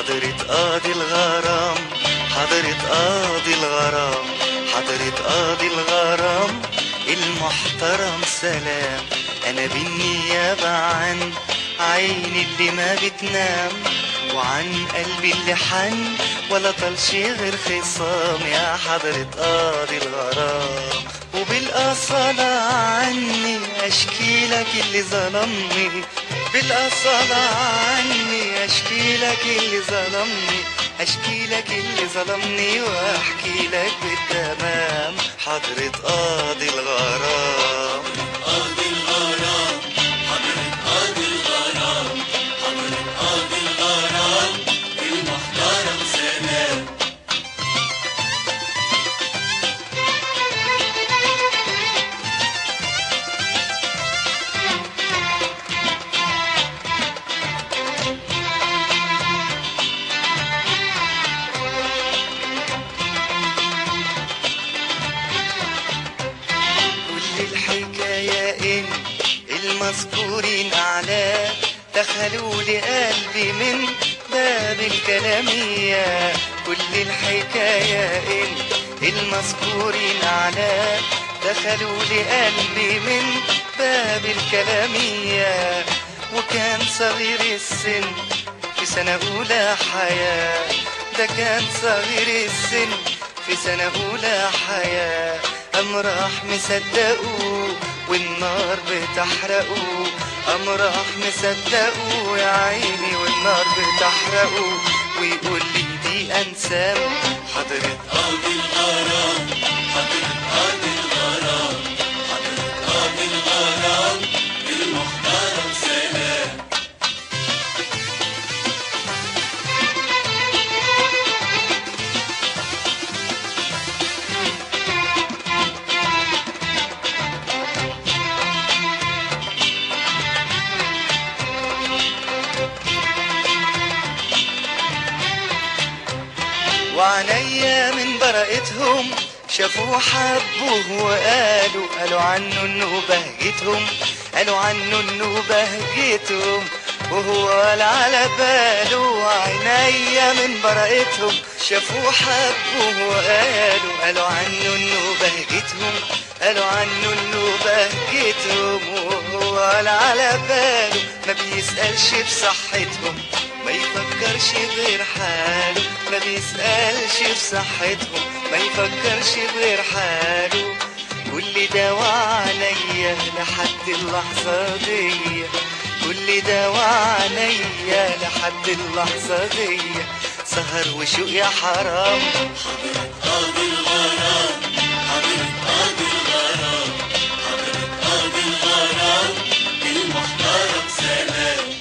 حضرة قاضي الغرام حضرة قاضي الغرام حضرة قاضي الغرام المحترم سلام انا بالنيابة عن عيني اللي ما بتنام وعن قلبي اللي حن ولا طلش غير خصام يا حضرة قاضي الغرام وبالأصالة عني أشكي لك اللي ظلمني بالأصالة عني أشكي لك اللي ظلمني أشكي لك اللي ظلمني وأحكي لك بالتمام حضرة قاضي الغرام قاضي الغرام حضرة قاضي الغرام حضرة قاضي الغرام المحترم سلام كل الحكاية إن المذكورين أعلاه دخلوا لقلبي من باب الكلامية كل الحكاية إن المذكورين أعلاه دخلوا لقلبي من باب الكلامية وكان صغير السن في سنة أولى حياة ده كان صغير السن في سنة أولى حياة أم راح مصدقه والنار بتحرقه أم راح مصدقه يا عيني والنار بتحرقه ويقول لي دي أنسام حضرة قاضي الغرام حضرة قاضي الغرام حضرة قاضي الغرام المحترم سلام وعنيا من برقتهم شافوه حبوه وقالوا قالوا عنه انه بهجتهم قالوا عنه انه بهجتهم وهو ولا على باله عينيا من برقتهم شافوه حبوه وقالوا قالوا عنه انه بهجتهم قالوا عنه انه بهجتهم وهو ولا على باله ما بيسألش بصحتهم ما يفكرش غير حاله ما بيسألش بصحتهم ما يفكرش غير حاله كل ده وعليا لحد اللحظة دي كل ده وعليا لحد اللحظة دي سهر وشوق يا حرام حضرة قاضي الغرام حضرة قاضي الغرام حضرة قاضي الغرام المحترم سلام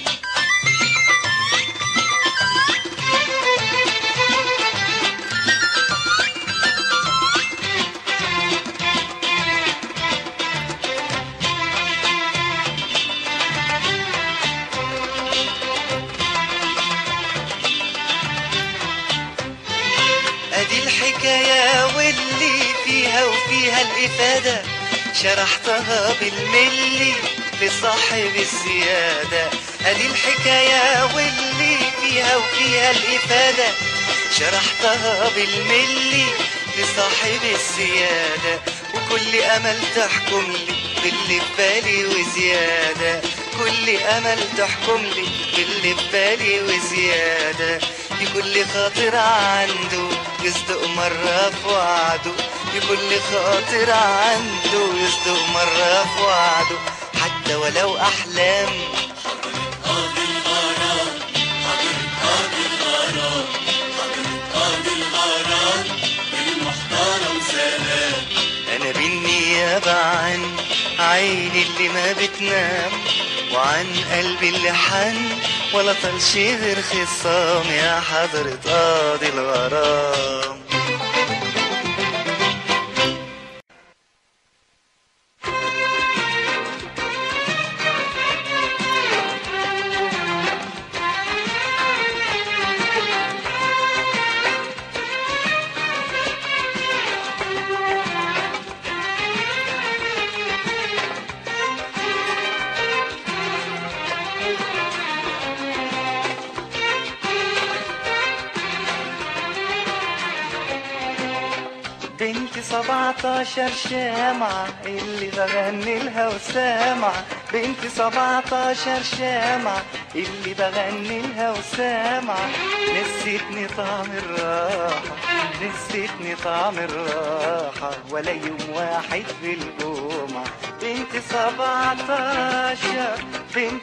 ادي الحكاية واللي فيها وفيها الافادة شرحتها بالملي لصاحب السيادة ادي الحكاية واللي فيها وفيها الافادة شرحتها بالملي لصاحب السيادة وكل امل تحكم لي باللي في بالي وزيادة كل امل تحكم لي باللي في بالي وزيادة لكل خاطر عنده يصدق مرة في وعده لكل خاطر عنده يصدق مرة في وعده حتى ولو أحلام قاضي الغرام حضرة قاضي الغرام حضرة قاضي الغرام المحترم سلام أنا بالنيابة عن عيني اللي ما بتنام وعن قلبي اللي حن ولا طلش غير خصام يا حضرة قاضي الغرام سبعتاشر شامعة اللي بغني لها وسامعة بنت سبعتاشر شامعة اللي بغني لها وسامعة نسيتني طعم الراحة نسيتني طعم الراحة ولا يوم واحد في الجمعة بنت سبعتاشر بنت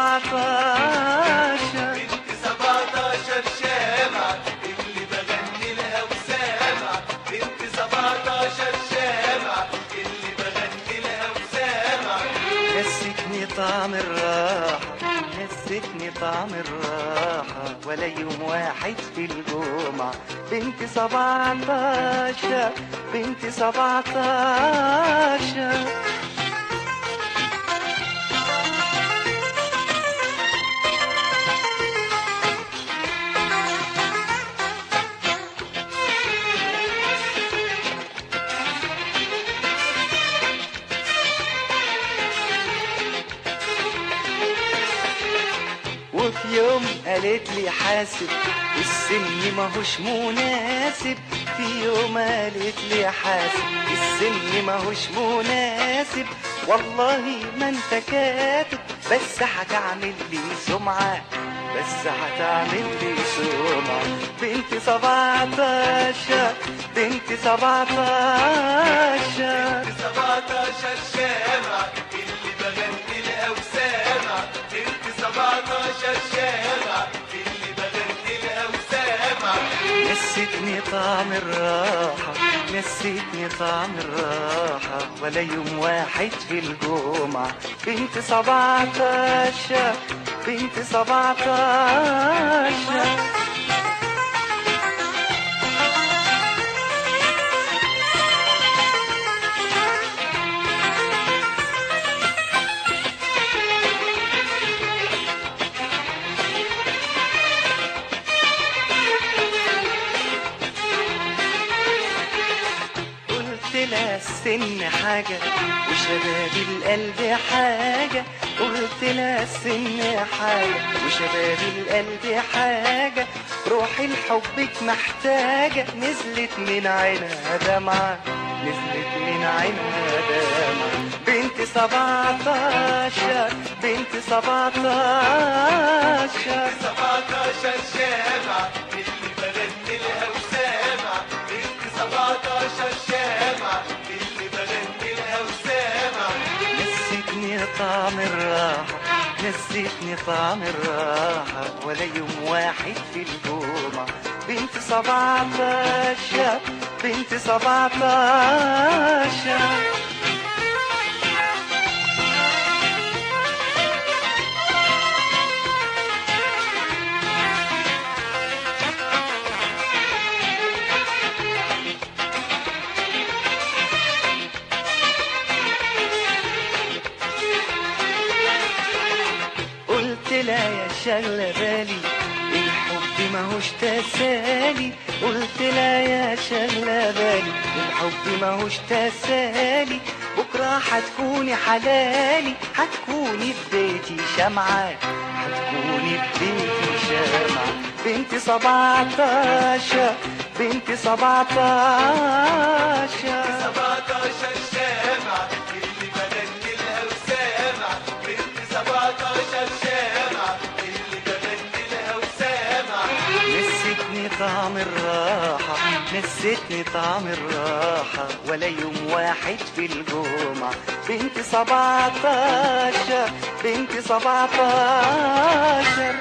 سبعتاشر بنت 17 شامعة اللي بغني لها وسامع بنت 17 شامعة اللي بغني لها وسامع نسيتني طعم الراحة نسيتني طعم الراحة ولا يوم واحد في الجمعة بنت سبعتاشر بنت سبعتاشر وفي يوم قالت لي حاسب السن ماهوش مناسب في يوم قالت لي حاسب السن ماهوش مناسب والله ما انت كاتب بس هتعمل لي سمعة بس هتعمل لي سمعة بنت سبعتاشر بنت سبعتاشر 17 شامعة اللي بغني لها وسامع بنت 17 شامعة اللي بغني لها وسامع نسيتني طعم الراحة نسيتني طعم الراحة ولا يوم واحد في الجمعة بنت سبعتاشر بنت سبعتاشر قلت لها السن حاجة وشباب القلب حاجة قلت لها السن حاجة وشباب القلب حاجة روحي لحبك محتاجة نزلت من عينها دمعة نزلت من عينها دمعة بنت سبعتاشر بنت سبعتاشر 17 شامعة اللي بغني لها وسامع بنت 17 شامعة اللي بغني لها وسامع نسيتني طعم الراحة نسيتني طعم الراحة ولا يوم واحد في الجمعة بنت سبعتاشر بنت سبعتاشر قلت لا يا شغلة بالي الحب ماهوش تسالي قلت لا يا شغلة بالي الحب ماهوش تسالي بكرة هتكوني حلالي هتكوني في بيتي شمعة هتكوني في بيتي شمعة بنت سبعتاشر بنت سبعتاشر 17 شامعة اللي بغني لها وسامع بنت 17 شامعة اللي بغني لها وسامع نسيتني طعم الراحة نسيتني طعم الراحة ولا يوم واحد في الجمعة بنت سبعتاشر بنت سبعتاشر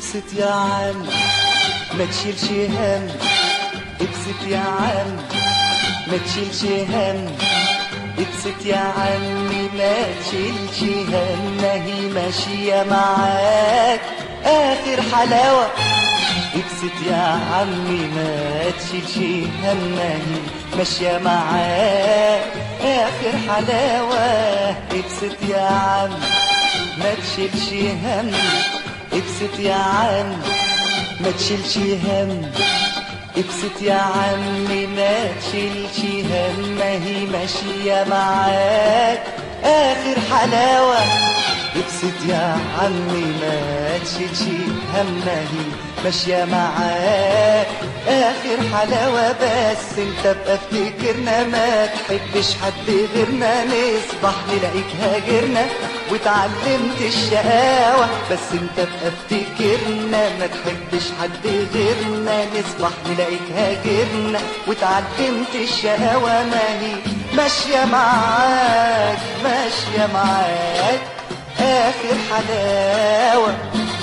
ابسط يا عم ما تشيلش هم ابسط يا عم ما تشيلش هم ابسط يا عمي ما تشيلش هم ما هي ماشية معاك آخر حلاوة ابسط يا عمي ما تشيلش هم ما هي ماشية معاك آخر حلاوة ابسط يا عم ما تشيلش هم ابسط يا عم ما تشيلش هم ابسط يا عمي ما تشيلش هم ما هي ماشية معاك آخر حلاوة ابسط يا عمي ما تشيلش هم ما هي ماشية معاك آخر حلاوة بس انت بقى افتكرنا ما تحبش حد غيرنا نصبح نلاقيك هاجرنا وتعلمت الشقاوة بس انت بقى افتكرنا ما تحبش حد غيرنا نصبح نلاقيك هاجرنا وتعلمت الشقاوة ما هي ماشية معاك ماشية معاك آخر حلاوة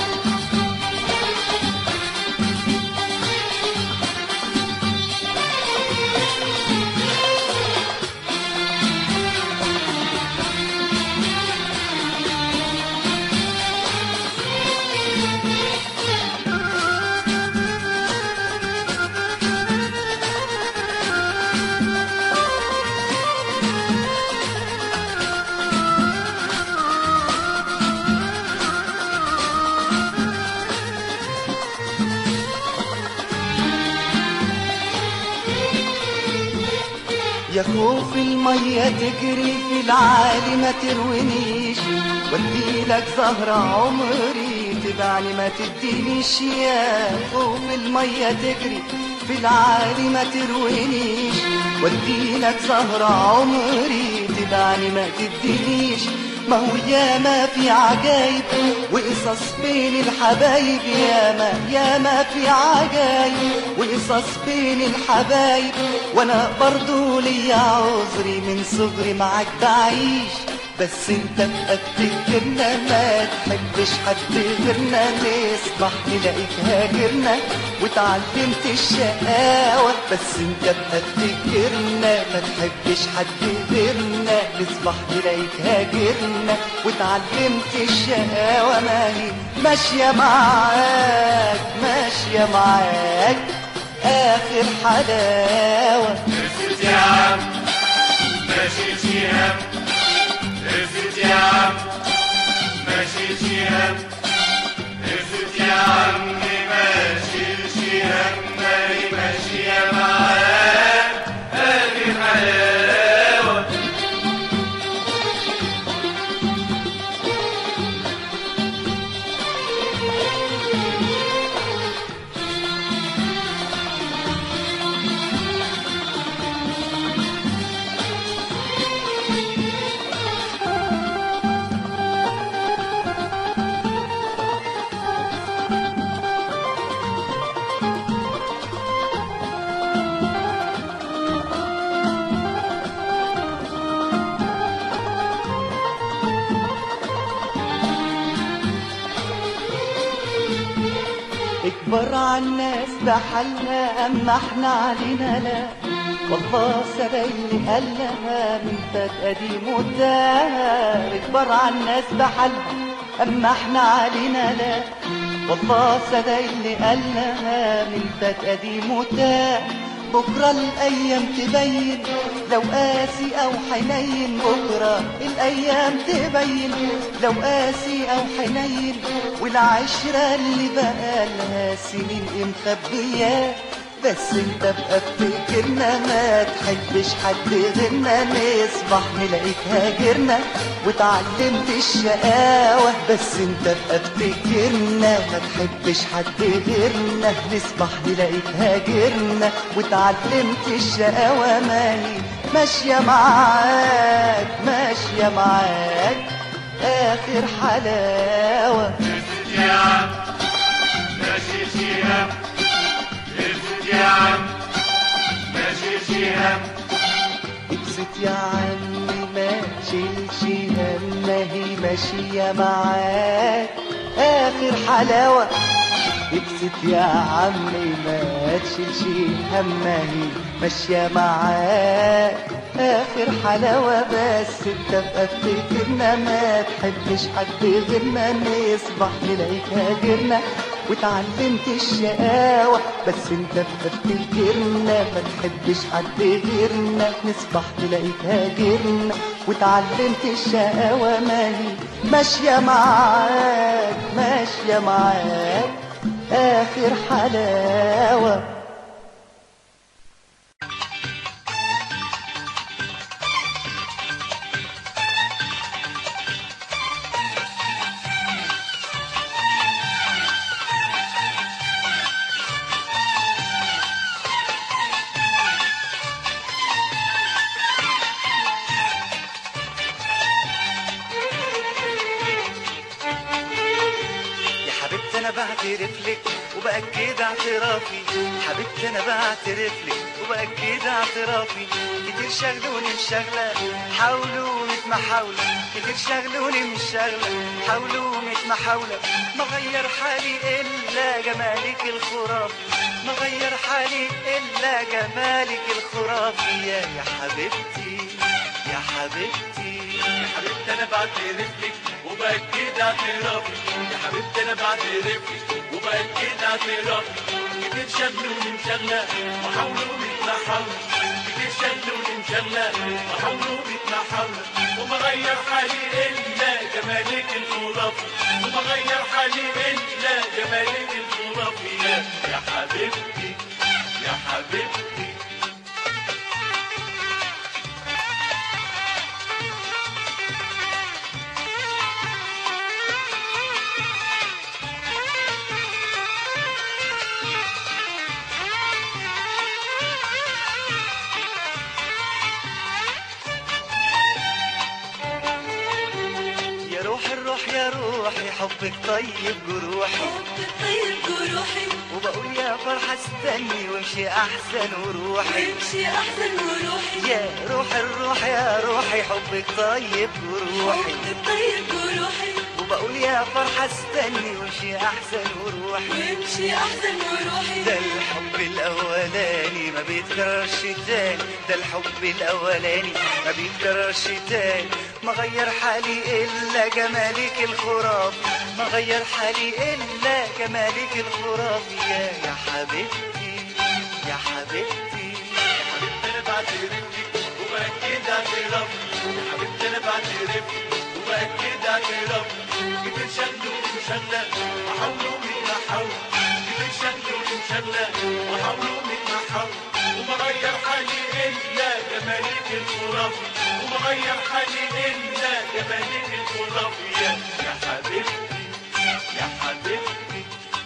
يا خوف المية تجري في العالي ما تروينيش وديلك زهرة عمري تبعني ما تدينيش يا خوف المية تجري في العالي ما تروينيش وديلك زهرة عمري تبعني ما تدينيش ما هو ياما في عجايب وقصص بين الحبايب ياما ياما في عجايب وقصص بين الحبايب وانا برضو ليا عذري من صغري معاك بعيش بس انت بقى تفتكرنا ما تحبش حد غيرنا نصبح نلاقيك هاجرنا وتعلمت الشقاوة بس انت بقى تفتكرنا ما تحبش حد غيرنا نصبح نلاقيك هاجرنا وتعلمت الشقاوة ما هي ماشية معاك ماشية معاك آخر حلاوة افرض يا عم ماشي شيهام افرض يا عم ماشي شيهام افرض يا عم ماشي شيهام ما هي ماشية معاك آخر حلاوة اكبر عالناس بحالنا اما احنا علينا لا والله سبايلي قال لها من فات قديم والدار اكبر عالناس بحالها اما احنا علينا لا والله سبايلي قال لها من فات قديم والدار بكرة الأيام تبين لو قاسي أو حنين بكرة الأيام تبين لو قاسي أو حنين والعشرة اللي بقالها سنين مخبية بس انت بقى افتكرنا ما تحبش حد غيرنا نصبح نلاقيك هاجرنا وتعلمت الشقاوة بس انت بقى افتكرنا ما تحبش حد غيرنا نصبح نلاقيك هاجرنا وتعلمت الشقاوة ما هي ماشية معاك ماشية معاك آخر حلاوة افرض يا عم ماشي شيهام افرض يا عم ماشي شيهام ابسط يا عمي ما تشيلش هم ما هي ماشية معاك آخر حلاوة ابسط يا عمي ما تشيلش همه ماشية معاك آخر حلاوة بس انت بقى افتكرنا ما تحبش حد غيرنا نصبح نلاقيك هاجرنا واتعلمت الشقاوة بس انت بتفتكرنا ما تحبش حد غيرنا نصبح نلاقيك هاجرنا واتعلمت الشقاوة ما هي ماشية معاك ماشية معاك آخر حلاوة يا حبيبتي انا بعترف لك وباكد اعترافي حبيبتي انا بعترف لك وباكد اعترافي كتير شغلوني مش شغله حاولوا مش محاوله كتير شغلوني مش شغله حاولوا مش محاوله ما غير حالي الا جمالك الخرافي ما غير حالي الا جمالك الخرافي يا يا حبيبتي يا حبيبتي يا حبيبتي انا بعترف لك وباكد اعترافي يا حبيبتي انا بعترف لك وباكد اعترافي كتير شغلوني مشغله وحاولوا ميت محاولة كتير شغلوني مشغله وحاولوا ميت محاولة وما غير حالي الا جمالك الخرافي وما غير حالي الا جمالك الخرافي يا يا حبيبتي يا حبيبتي يا روح الروح يا روحي حبك طيب جروحي طيب جروحي وبقول يا فرحة استني وامشي أحسن وروحي وامشي احسن وروحي يا روح الروح يا روحي حبك طيب جروحي طيب جروحي وبقول يا فرحة استني وامشي أحسن وروحي وامشي احسن وروحي ده الحب الأولاني ما بيتكررش تاني ده الحب الأولاني ما بيتكررش تاني ما غير حالي إلا جمالك الخرافي ما غير حالي إلا جمالك الخرافي يا يا حبيبتي يا حبيبتي يا حبيبتي انا بعترف لك وباكد اعترافي يا حبيبتي انا بعترف لك وباكد اعترافي كتير شغلوني مشغله وحاولوا ميت محاولة كتير شغلوني مشغله وحاولوا ميت محاولة وما غير حالي الا جمالك الخرافي وما غير حالي الا جمالك الخرافي يا يا حبيبتي يا حبيبتي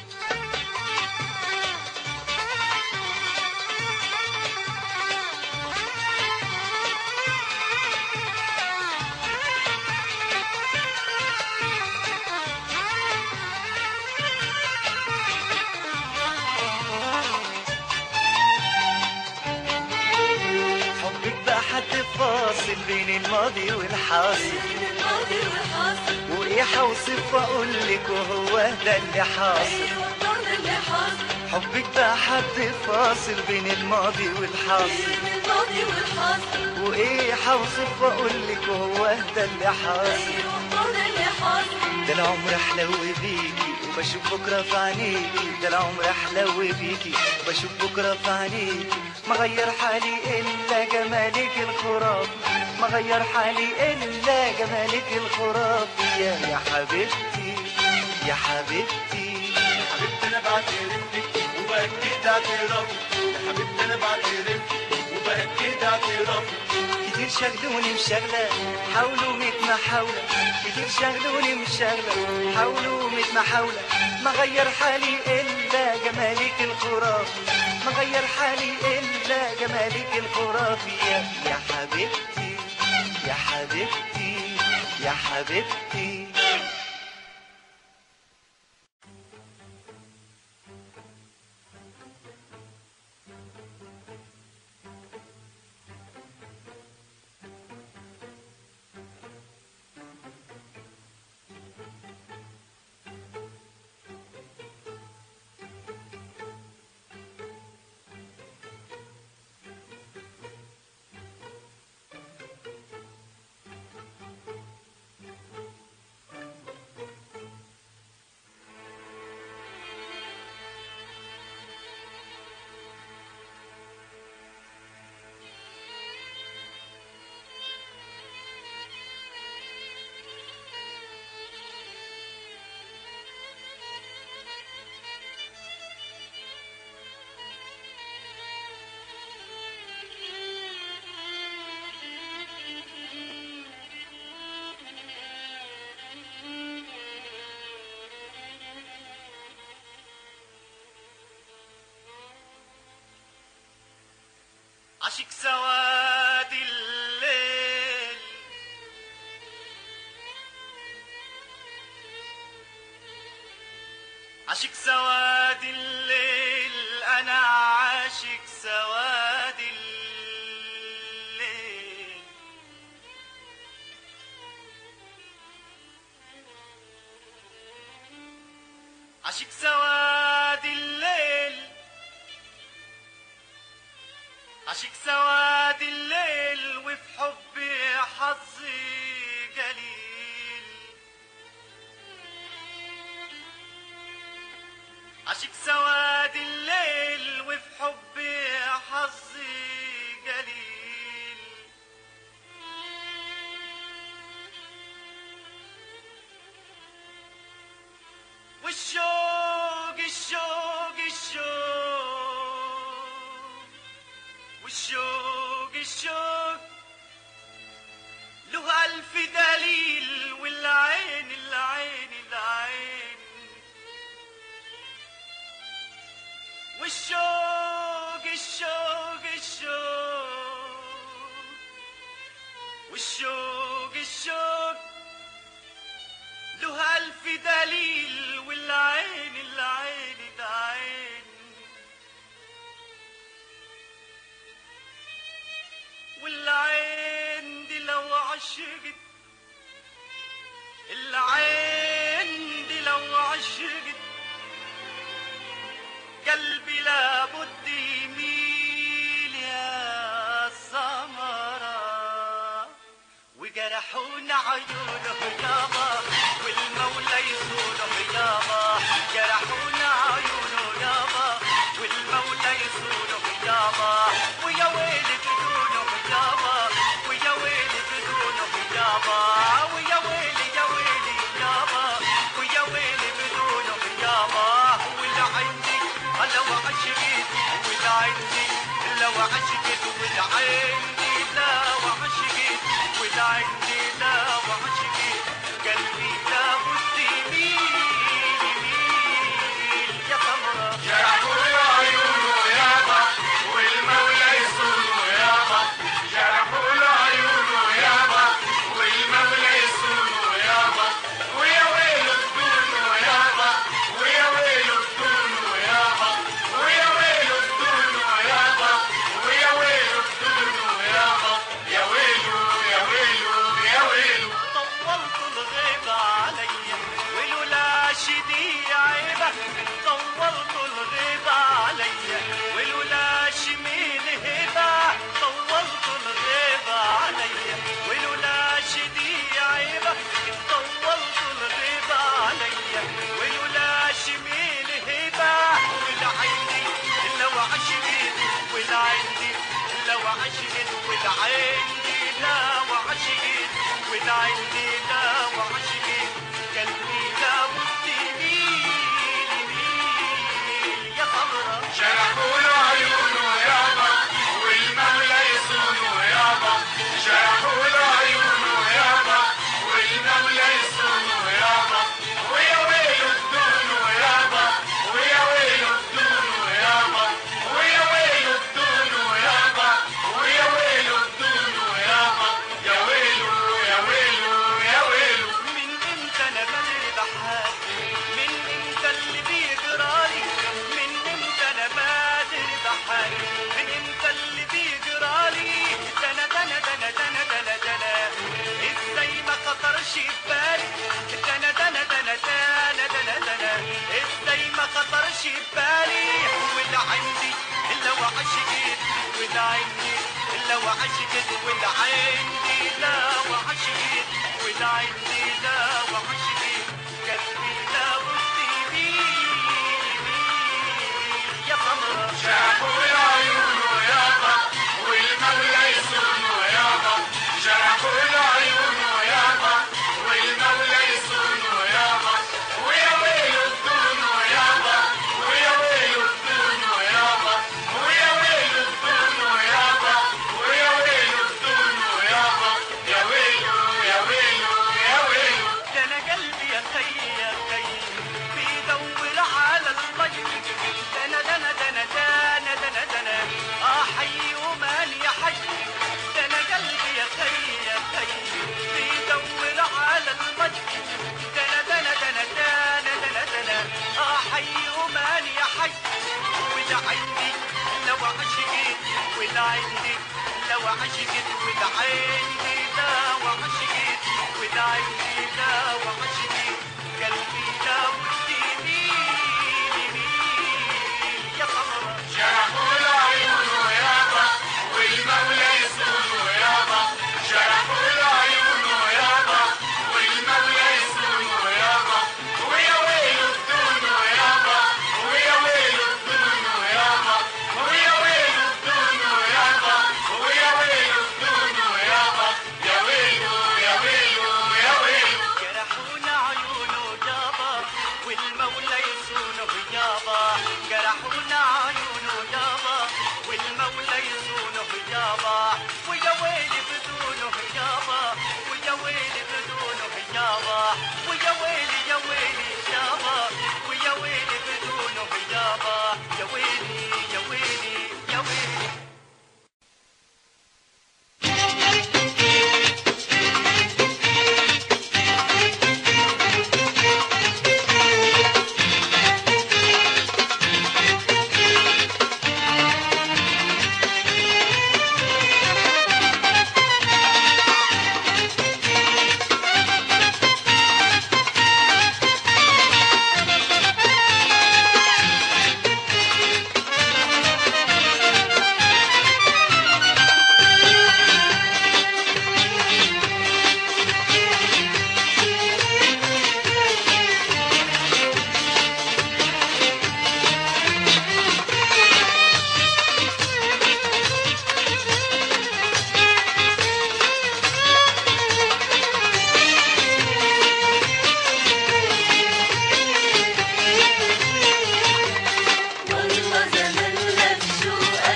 حبك بقى حد فاصل بين الماضي والحاصل بين الماضي والحاضر وايه حوصف واقول لك وهو ده اللي حاصل ايوه ده اللي حاصل حبك بقى حد فاصل بين الماضي والحاصل بين الماضي والحاضر وايه حوصف واقول لك وهو ده اللي حاصل ايوه ده اللي حاصل ده العمر حلو بيكي وبشوف بكره في عينيكي ده العمر حلو بيكي وبشوف بكره في عينيكي ما غير حالي الا جمالك الخرافي ما غير حالي الا جمالك الخرافي يا يا حبيبتي يا حبيبتي يا حبيبتي انا بعترف لك وباكد اعترافي يا حبيبتي انا بعترف لك وباكد اعترافي كتير شغلوني مشغلة حاولوا ميت محاولة كتير شغلوني مشغلة حاولوا ميت محاولة ما غير حالي إلا جمالك الخرافي ما غير حالي إلا جمالك الخرافي يا يا حبيبتي يا حبيبتي يا حبيبتي عاشق سواد الليل انا عاشق سواد الليل عاشق سواد الليل عاشق سواد الليل وفي حبي حظي قليل عاشق سواد الليل وفي حبي حظي قليل والشوق الشوق الشوق والشوق الشوق له ألف دليل والعين العين العين والشوق الشوق الشوق والشوق الشوق له ألف دليل والعين العين العين والعين دي لو عشقت العين دي لو عشقت قلبي لابد يميل يا سمرة وجرحونا عيونه يابا والمولى يصونه يابا جرحونا عيونه يابا والمولى يصونه يابا ويا ويلي بدونه يابا ويا ويلي بدونه يابا ويا ويلي يا ويلي يابا ويا ويلي بدونه يابا ولا عندي لو عشقت ولا عندي لو عشقت ولا عندي لو عشقت ولا عندي لو عشقت قلبي لابد يميل يميل يا سمرة جرحوا عيونه يابا والمولى يصونه يابا جرحوا عيونه يابا والمولى يصونه يابا ويا ويله بدونه يابا ويا ويله بدونه يابا ويا ويله بدونه يابا ويا ويله بدونه يابا يا ويله يا ويله يا ويله طولت الغيبة عليا ولولا شدي عيبة طولت الغيبة عليا ولولا شميل هبة طولت الغيبة عليا ولولا شدي عيبة طولت الغيبة عليا ولولا شميل هبة ولا عندي لو عشقت ولا عندي لو عشقت ولا عندي لو عشقت ولا عندي لو عشقت قلبي لابد يميل يميل يا سمرة جرحوا عيونه يابا والمولى يصونه يابا جرحوا عيونه يابا والمولى يصونه يابا ويا ويله بدونه يابا ويا ويله بدونه يابا ويا ويله بدونه يابا ويا ويله بدونه يابا يا ويله يا ويله يا ويله من امتى انا بدري بحال من امتى اللي بيجرالي من امتى انا بدري بحال من امتى اللي بيجرالي دنا دنا دنا دنا دنا دنا ازاي ما خطرش في بالي دنا دنا دنا دنا دنا دنا ازاي ما خطرش في بالي ولا عندي الا وعشقت ولا عندي الا وعشقت ولا عندي لا وعشقت ولا عندي لا وعشقت قلبي لا بد يميل يميل يا سمرة جرحوا عيونه يابا والمولى يصونه يابا جرحوا عيونه يابا والمولى يصونه يابا ويا ويله بدونه يابا ويا ويله بدونه يابا ويا ويله بدونه يابا ويا ويله بدونه يابا يا ويله يا ويله يا ويله عندي لو عشقت والعين لو عشقت والعين لو عشقت قلبي لو تميل يميل يا سمرة شرحوا العيون ويابا والمولى يسونه يابا شرحوا العيون ويابا والمولى يسونه يابا ويا ويله بدونه يابا ويا ويله بدونه يابا ويا ويله بدونه يابا ويا ويله بدونه يابا يا ويله يا ويله يا ويله جرحونا عيونه يابا والمولى يصونه يابا جرحونا عيونه يابا والمولى يصونه يابا ويا ويلي بدونه يابا ويا ويلي بدونه يابا ويا ويلي يا ويلي يابا ويا ويلي بدونه يابا يا ويلي يا ويلي يا ويلي والله زمان لبسه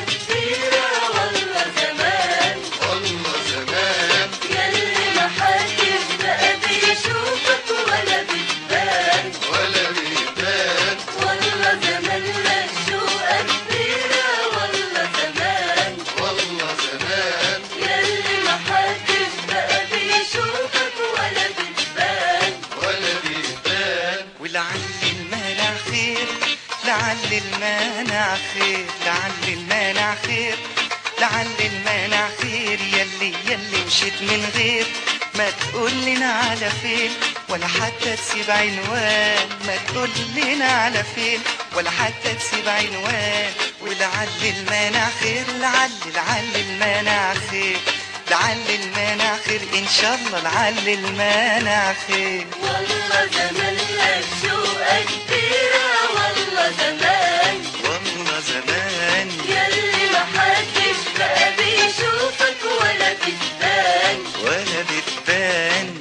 كبيرة والله زمان والله زمان ياللي ما حدش بقى بيشوفك ولا بتبان ولا بيبان والله زمان لبسه كبيرة والله زمان والله زمان ياللي ما حدش بقى بيشوفك ولا بتبان ولا بيبان ولعل المانع خير لعل المانع خير لعل المانع خير لعل المانع خير يلي يلي مشيت من غير ما تقول لنا على فين ولا حتى تسيب عنوان ما تقول لنا على فين ولا حتى تسيب عنوان ولعل المانع خير لعل لعل المانع خير لعل المانع خير ان شاء الله لعل المانع خير والله زمان لبسه كبيرة والله زمان والله زمان ياللي ما حدش بقى بيشوفك ولا بتبان ولا بتبان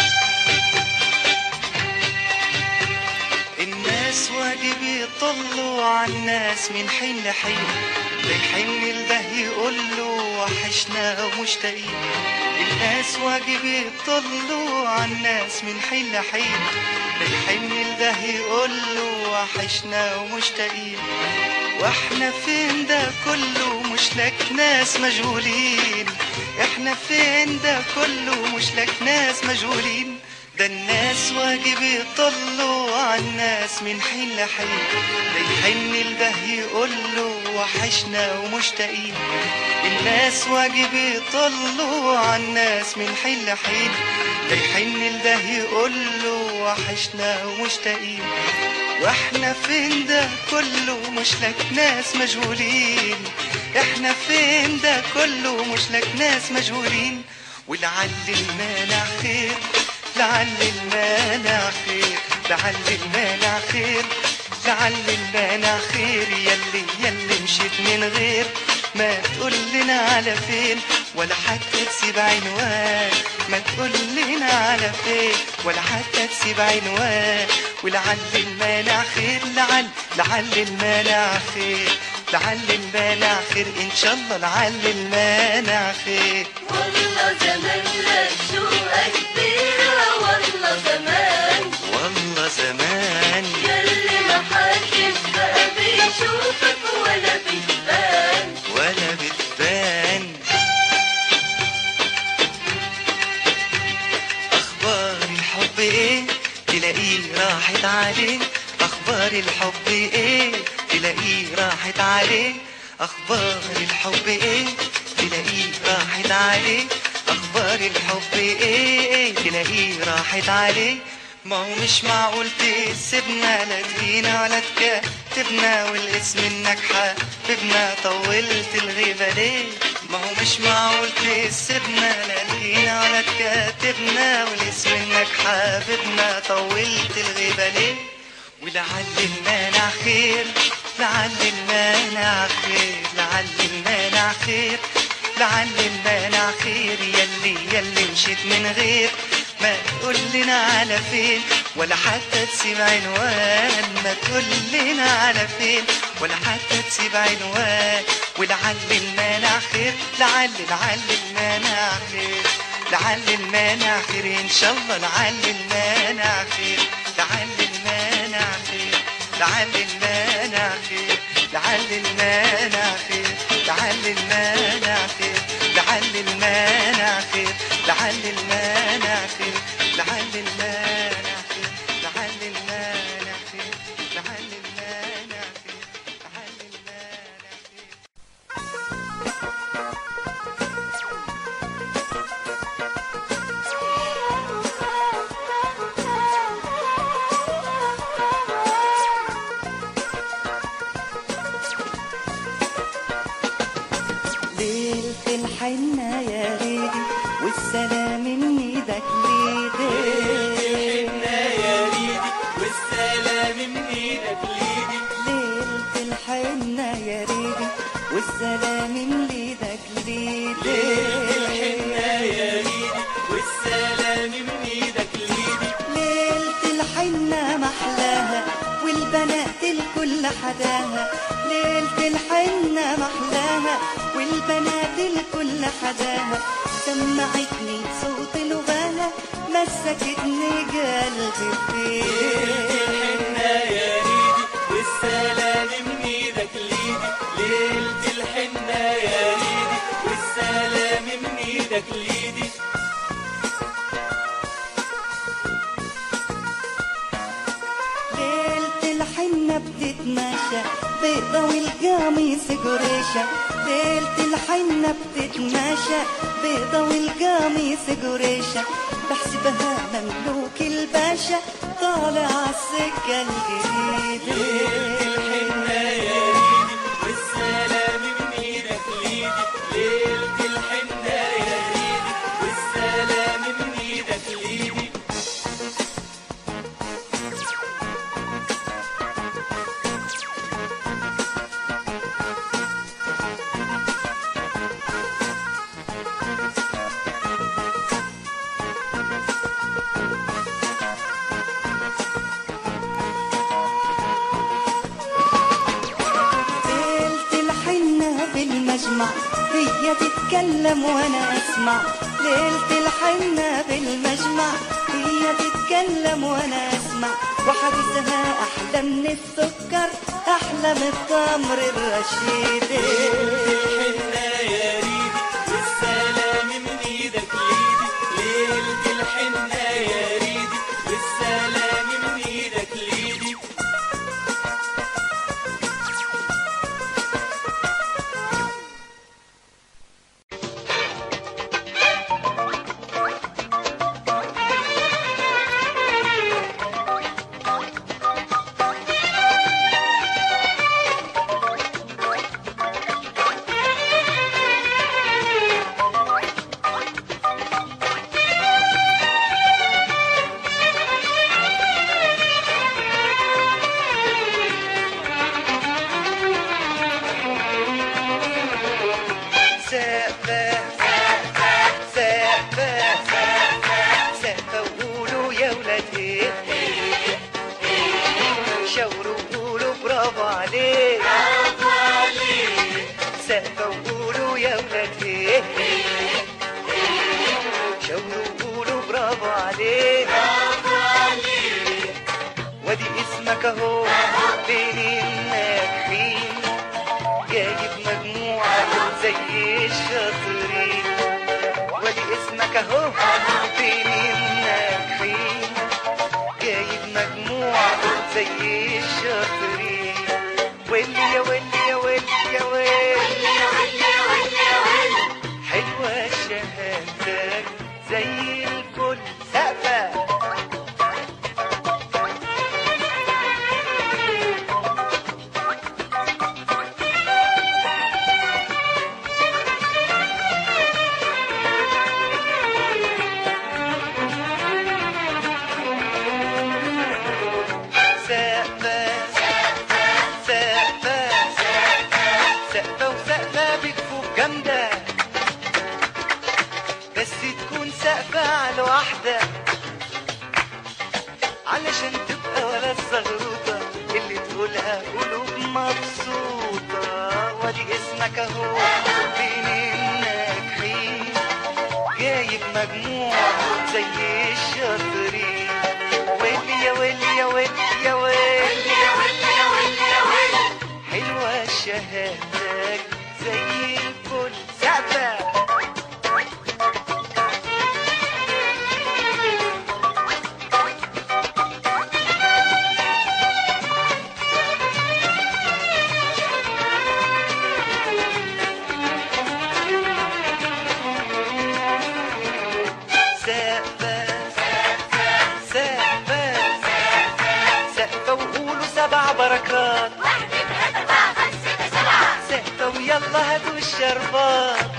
الناس واجب يطلوا على الناس من حين لحين بيحن الده يقول له وحشنا ومشتاقين الناس واجب يطلوا على الناس من حين لحين بيحن الده يقول له وحشنا ومشتاقين واحنا فين ده كله مش لك ناس مجهولين احنا فين ده كله مش لك ناس مجهولين ده الناس واجب يطلوا على الناس من حين لحين ده يحن الده يقول له وحشنا ومشتاقين الناس واجب يطلوا على الناس من حين لحين ده يحن الده يقول له وحشنا ومشتاقين واحنا فين ده كله مش لك ناس مجهولين احنا فين ده كله مش لك ناس مجهولين ولعل المانع خير لعل المانع خير لعل المانع خير لعل المانع خير يلي يلي مشيت من غير ما تقول لنا على فين ولا حتى تسيب عنوان ما تقول لنا على فين ولا حتى تسيب عنوان ولعل المانع خير لعل لعل المانع خير لعل المانع خير ان شاء الله لعل المانع خير والله زمان لبسه كبيرة والله زمان والله زمان ياللي ما حدش بقى بيشوفك ولا بتبان ولا بتبان اخبار الحب ايه تلاقيه راحت عليه اخبار الحب ايه تلاقيه راحت عليه اخبار الحب ايه تلاقيه راحت عليه اخبار الحب ايه تلاقيه راحت عليه ما هو مش معقول تسيبنا لا تجينا ولا تكاتبنا والاسم انك حبيبنا طولت الغيبة ليه ما هو مش معقول تسيبنا لا تجينا ولا تكاتبنا والاسم انك حبيبنا طولت الغيبة ليه ولعل المانع خير لعل المانع خير لعل المانع خير لعل المانع خير يلي يلي مشيت من غير ما تقول لنا على فين ولا حتى تسيب عنوان ما تقول لنا على فين ولا حتى تسيب عنوان ولعل المانع خير لعل لعل المانع خير لعل المانع خير ان شاء الله لعل المانع خير لعل المانع خير لعل المانع خير لعل المانع خير لعل المانع خير لعل المانع خير لعل المانع خير لعل المانع خير لعل المانع خير لعل المانع خير لعل المانع خير ليلة الحنة يا ريدي والسلام من ايدك ليدي يا ريدي والسلام من ايدك ليدي ليلة الحنة يا ريدي والسلام من ايدك ليدي الحنة يا ريدي والسلام من ايدك ليدي ليلة الحنة محلاها والبنات الكل حداها ليلة الحنة محلاها والبنات الكل حداها سمعتني صوت لغاها مسكتني قلبي فيه الحنة يا ريدي والسلام من ايدك ليدي ليلة الحنة يا ريدي والسلام من ايدك ليدي ليلة الحنة بتتماشى بيضة والقميص قريشة ليلة الحنة بتتماشى بيضة والقميص قريشة بحسبها مملوك الباشا طالع عالسكة الجديدة الحنة يا ريدي والسلام من ايدك ليدي ليلة الحنة يا ريدي والسلام من ايدك ليدي ليلة الحنة بالمجمع هي تتكلم وانا اسمع ليلة الحنة بالمجمع هي تتكلم وانا اسمع وحديثها احلى من السكر احلى من التمر الرشيد الحنة يا ريدي والسلام من ايدك ليدي ليلة الحنة يا ريدي والسلام من ايدك ليدي سقفة سقفة سقفة وقولوا يا ولاد ايه شاوروا وقولوا برافو عليك سقفة وقولوا يا ولاد ايه شاوروا وقولوا برافو عليك وادي اسمك اهو بين الناجحين جايب مجموعة زي الشاطرين وادي اسمك اهو بين الناجحين جايب مجموعة زي الشاطرين واللي يا واللي يا واللي يا واللي واحدة علشان تبقى ولا الزغروطة اللي تقولها قلوب مبسوطة وادي اسمك اهو بين الناجحين جايب مجموع زي الشاطرين ويلي يا ويلي يا ويلي يا ويلي حلوة شهادتك زي الفل سقفة سقفة سقفة سقفة وقولوا سبع بركات سقفة ويلا هاتوا الشربات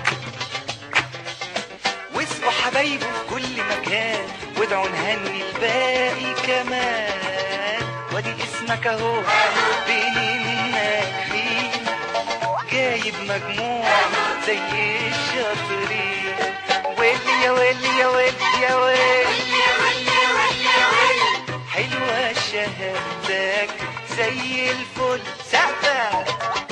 واسقوا حبايبه في كل مكان وادعوا نهني الباقي كمان وادي اسمك اهو بين الناجحين جايب مجموع زي الشاطرين ويلي يا ويلي يا ويلي يا ويلي حلوة شهادتك زي الفل سقفة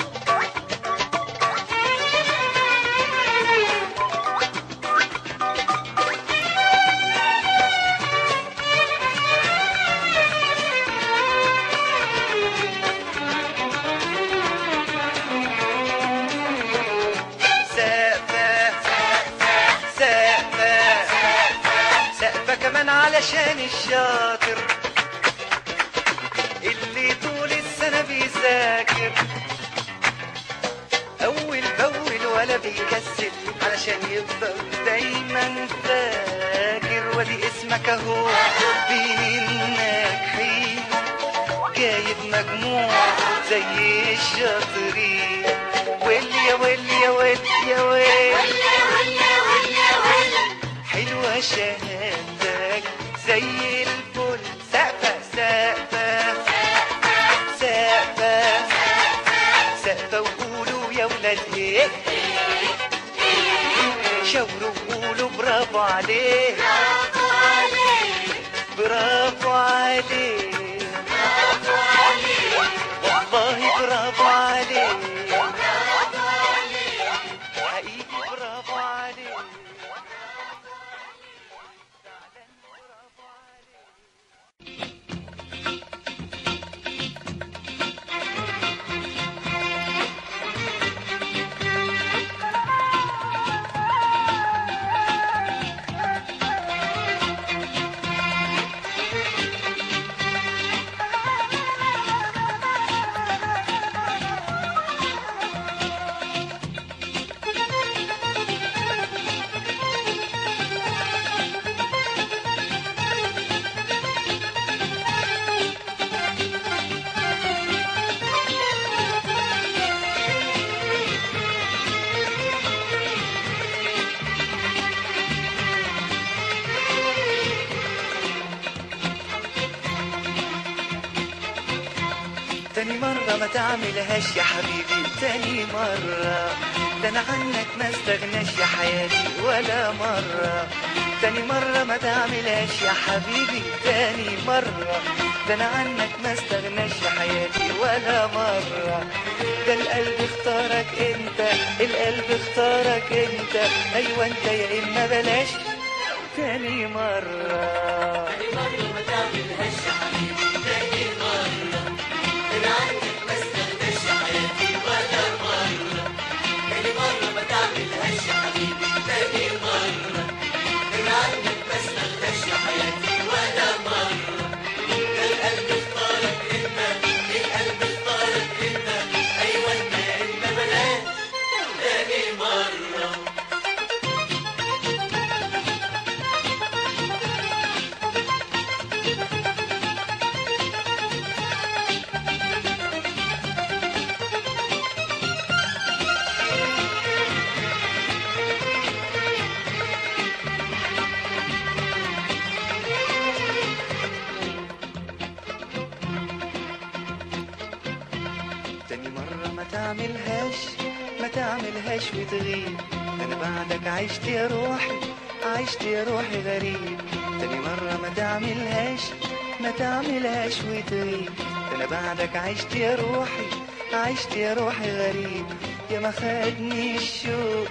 سقفة سقفة سقفة كمان علشان الشاطر اللي طول السنة بيذاكر أول بأول ولا بيكسل علشان يفضل دايما فاكر ودي اسمك أهو بين الناجحين جايب مجموع زي الشاطرين ويلي يا ويلي يا ويلي يا ويلي حلوة شهادتك زي الفل سقفة سقفة سقفة سقفة وقولوا يا ولاد ايه شاوروا وقولوا برافو عليه برافو عليه والله برافو عليه حقيقي برافو عليه فعلا برافو عليه تاني مرة ما تعملهاش يا حبيبي تاني مرة ده انا عنك ما استغناش يا حياتي ولا مرة تاني مرة ما تعملهاش يا حبيبي تاني مرة ده انا عنك ما استغناش يا حياتي ولا مرة ده القلب اختارك انت القلب اختارك انت ايوه انت يا اما بلاش تاني مرة تاني مرة ما تعملهاش ما تعملهاش وتغيب انا بعدك عشت يا روحي عشت يا روحي غريب تعملهاش ما تعملهاش وتغيب ده انا بعدك عشت يا روحي عشت يا روحي غريب يا ما خدني الشوق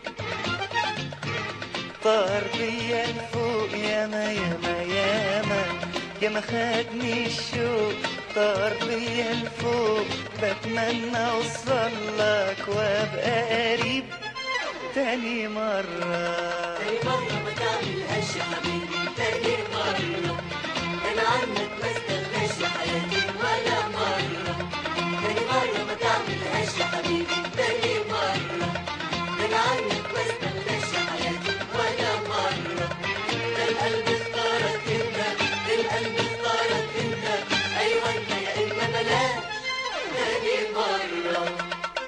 طار بيا لفوق ياما ياما ياما ياما خدني الشوق طار بيا لفوق بتمنى اوصل لك وابقى قريب تاني مرة تاني مرة ما تعملهاش يا حبيبي تاني مرة أنا عنك ما استغناش يا حياتي ولا مرة تاني مرة ما تعملهاش يا حبيبي تاني مرة أنا عنك ما استغناش يا حياتي ولا مرة ده القلب اختارك أنت ده القلب اختارك أنت أيوة أنت يا إما بلاش تاني مرة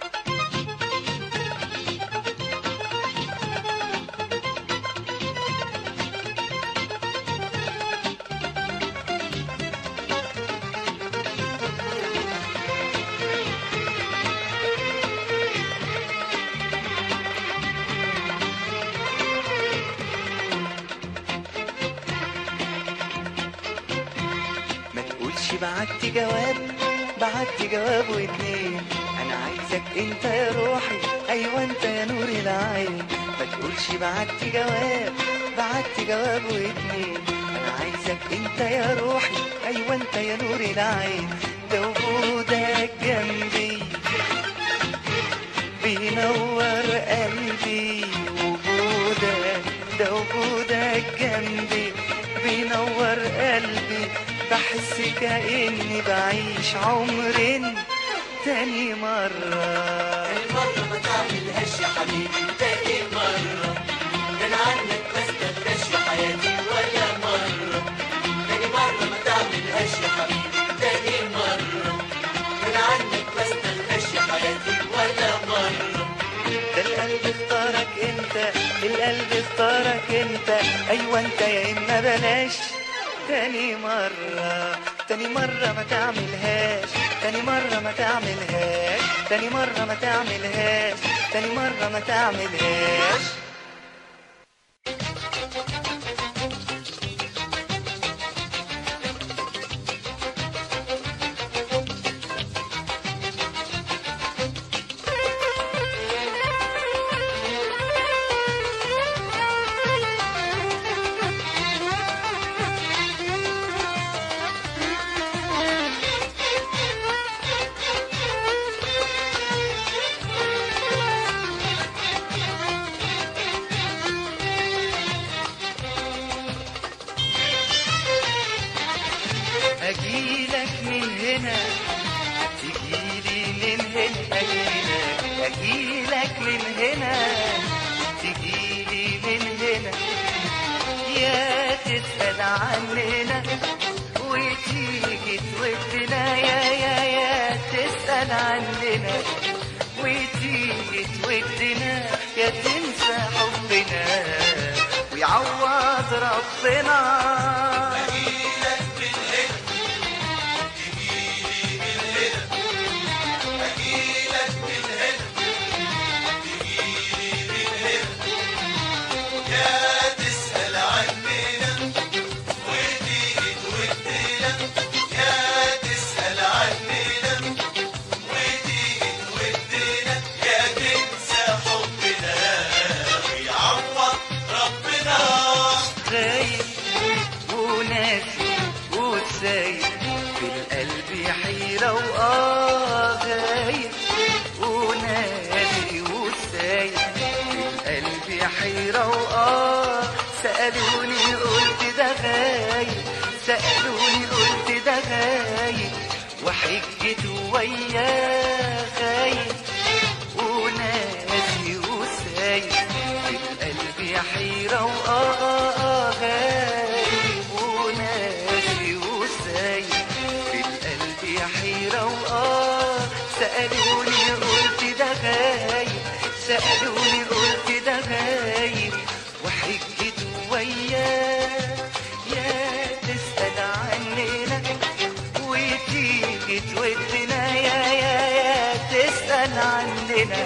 ما تقولش بعت جواب بعت جواب واتنين انا عايزك انت يا روحي ايوه انت يا نور العين ما تقولش بعت جواب بعت جواب واتنين انا عايزك انت يا روحي ايوه انت يا نور العين ده وجودك جنبي بينور قلبي وجودك ده وجودك جنبي بينور قلبي بحس كأني بعيش عمرين تاني مرة تاني مرة ما تعملهاش يا حبيبي تاني مرة ده أنا عنك ما استغناش يا حياتي ولا مرة تاني مرة ما تعملهاش يا حبيبي تاني مرة ده أنا عنك ما استغناش يا حياتي ولا مرة ده القلب اختارك انت القلب اختارك انت ايوه انت يا اما بلاش تاني مرة تاني مرة ما تعملهاش تاني مرة ما تعملهاش تاني مرة ما تعملهاش تاني مرة ما تعملهاش اجيلك من هنا تجيلي من هنا اجيلك اجيلك من هنا تجيلي من هنا يا تسأل عننا وتيجي تودنا يا يا يا تسأل عننا وتيجي تودنا يا تنسى حبنا ويعوض ربنا تسأل عننا وتيجي تودنا يا تسأل عننا وتيجي تودنا يا تنسى حبنا ويعوض ربنا غايب وناسي وسايب في القلب حيرة وآه غايب وناسي وسايب في القلب حيرة وآه سألوني قلت ده غايب سألوني قلت ده غايب وحجته وياه غايب وناسي وسايب في القلب حيرة وآه آه آه غايب وناسي وسايب في القلب حيرة وآه سألوني قلت ده غايب سألوني قلت ده غايب وحجته وياه يا تسأل عننا وتيجي تودنا يا يا يا تسأل عننا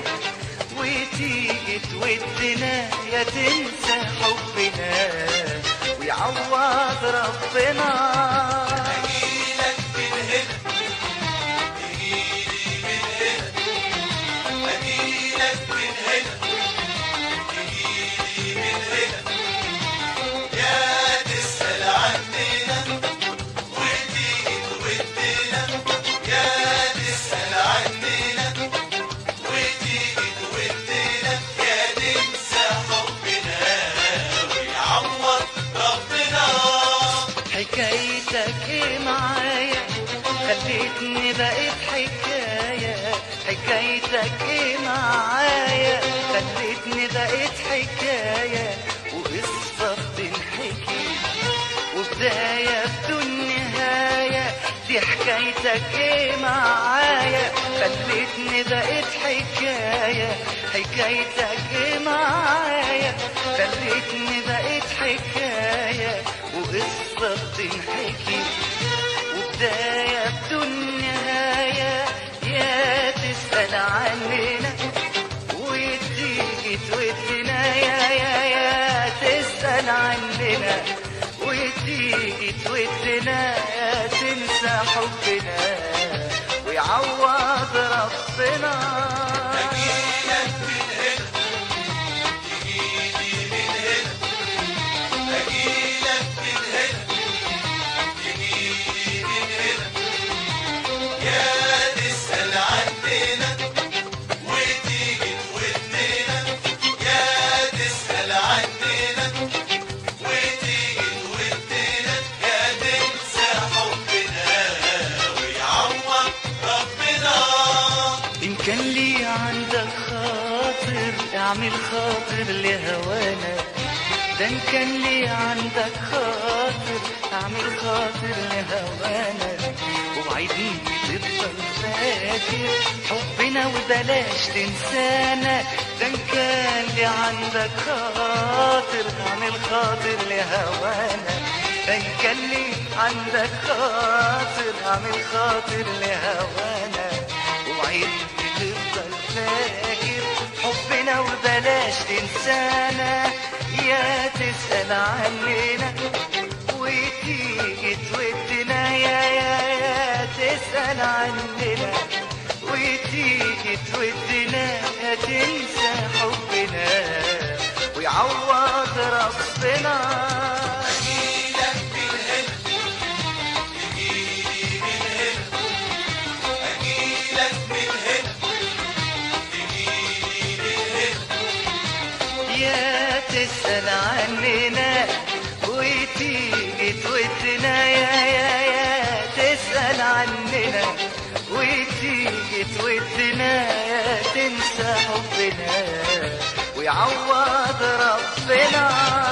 وتيجي تودنا يا تنسى حبنا ويعوض ربنا أجيلك من هنا تجيلي من هنا أجيلك من هنا تجيلي من هنا يا تسأل عننا وتيجي تودنا يا تسأل عننا وتيجي تودنا يا ننسى حبنا ويعوض ربنا حكايتك ايه معايا خليتني بقيت حكاية حكايتك ايه معايا خليتني بقيت حكاية وقصة بتنحكي وبداية بدون نهاية دي حكايتك ايه معايا خليتني بقيت حكاية حكايتك ايه معايا خليتني بقيت حكاية وقصة بتنحكي وبداية بدون نهاية يا تسأل عننا وتيجي تودنا يا يا يا تسأل عننا وتيجي تودنا يا تنسى حبنا ويعوض ربنا أجيلك من هنا تجيلي من هنا أجيلك من هنا تجيلي من هنا يا تسأل عننا وتيجي تودنا يا تسأل عننا وتيجي تودنا يا تنسى حبنا ويعوض ربنا إن كان لي عندك خاطر اعمل خاطر لهوانا ده إن كان لي عندك خاطر اعمل خاطر لهوانا ووعدني تفضل فاكر حبنا وبلاش تنسانا ده إن كان لي عندك خاطر اعمل خاطر لهوانا ده إن كان لي عندك خاطر اعمل خاطر لهوانا وعيني تفضل فاكر حبنا وبلاش تنسانا يا تسأل عننا وتيجي تودنا يا يا يا تسأل عننا وتيجي تودنا يا تنسى حبنا ويعوض ربنا أجيلك من هنا تجيلي من هنا أجيلك من هنا تجيلي من هنا يا تسأل عننا وتيجي تودنا يا يا يا تسأل عننا وتيجي تودنا يا تنسى حبنا ويعوض ربنا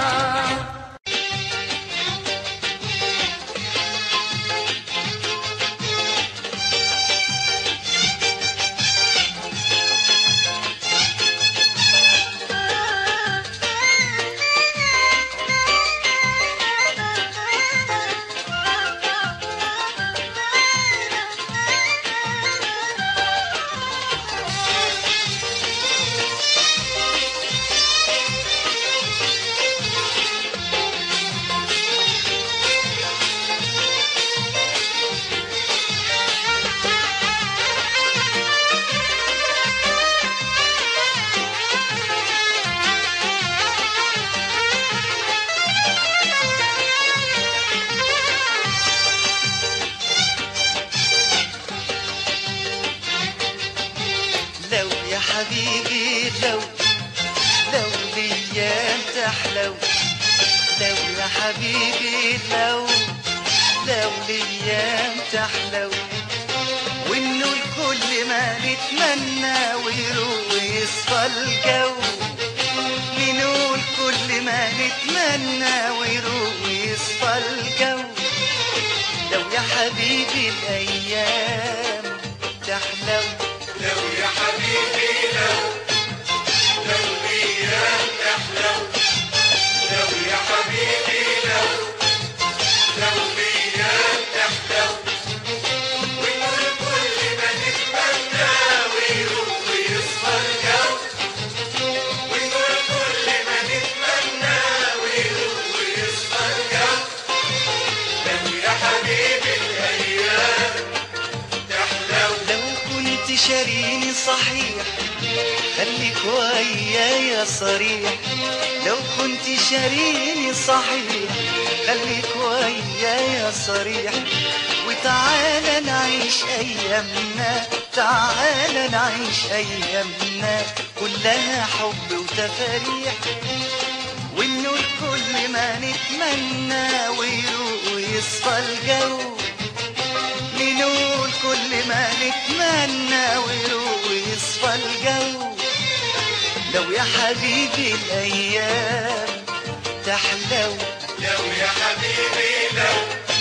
لو يا حبيبي لو لو الايام تحلو لو يا حبيبي لو لو الايام تحلو وانه الكل ما نتمنى ويروح ويصفى الجو نقول كل ما نتمنى ويروح ويصفى الجو لو يا حبيبي الايام تحلو لو يا حبيبي لو لو الايام تحلو لو يا حبيبي لو لو الايام تحلو ونقول كل ما نتمنى ويروح ويصفى الجو ونقول كل ما نتمنى ويروح ويصفى الجو ويايا صريح لو كنت شاريني صحيح خليك ويايا صريح وتعالى نعيش ايامنا تعالى نعيش ايامنا كلها حب وتفاريح ونقول كل ما نتمنى ويروق ويصفى الجو نقول كل ما نتمنى ويروق ويصفى الجو لو يا حبيبي الايام تحلو لو يا حبيبي لو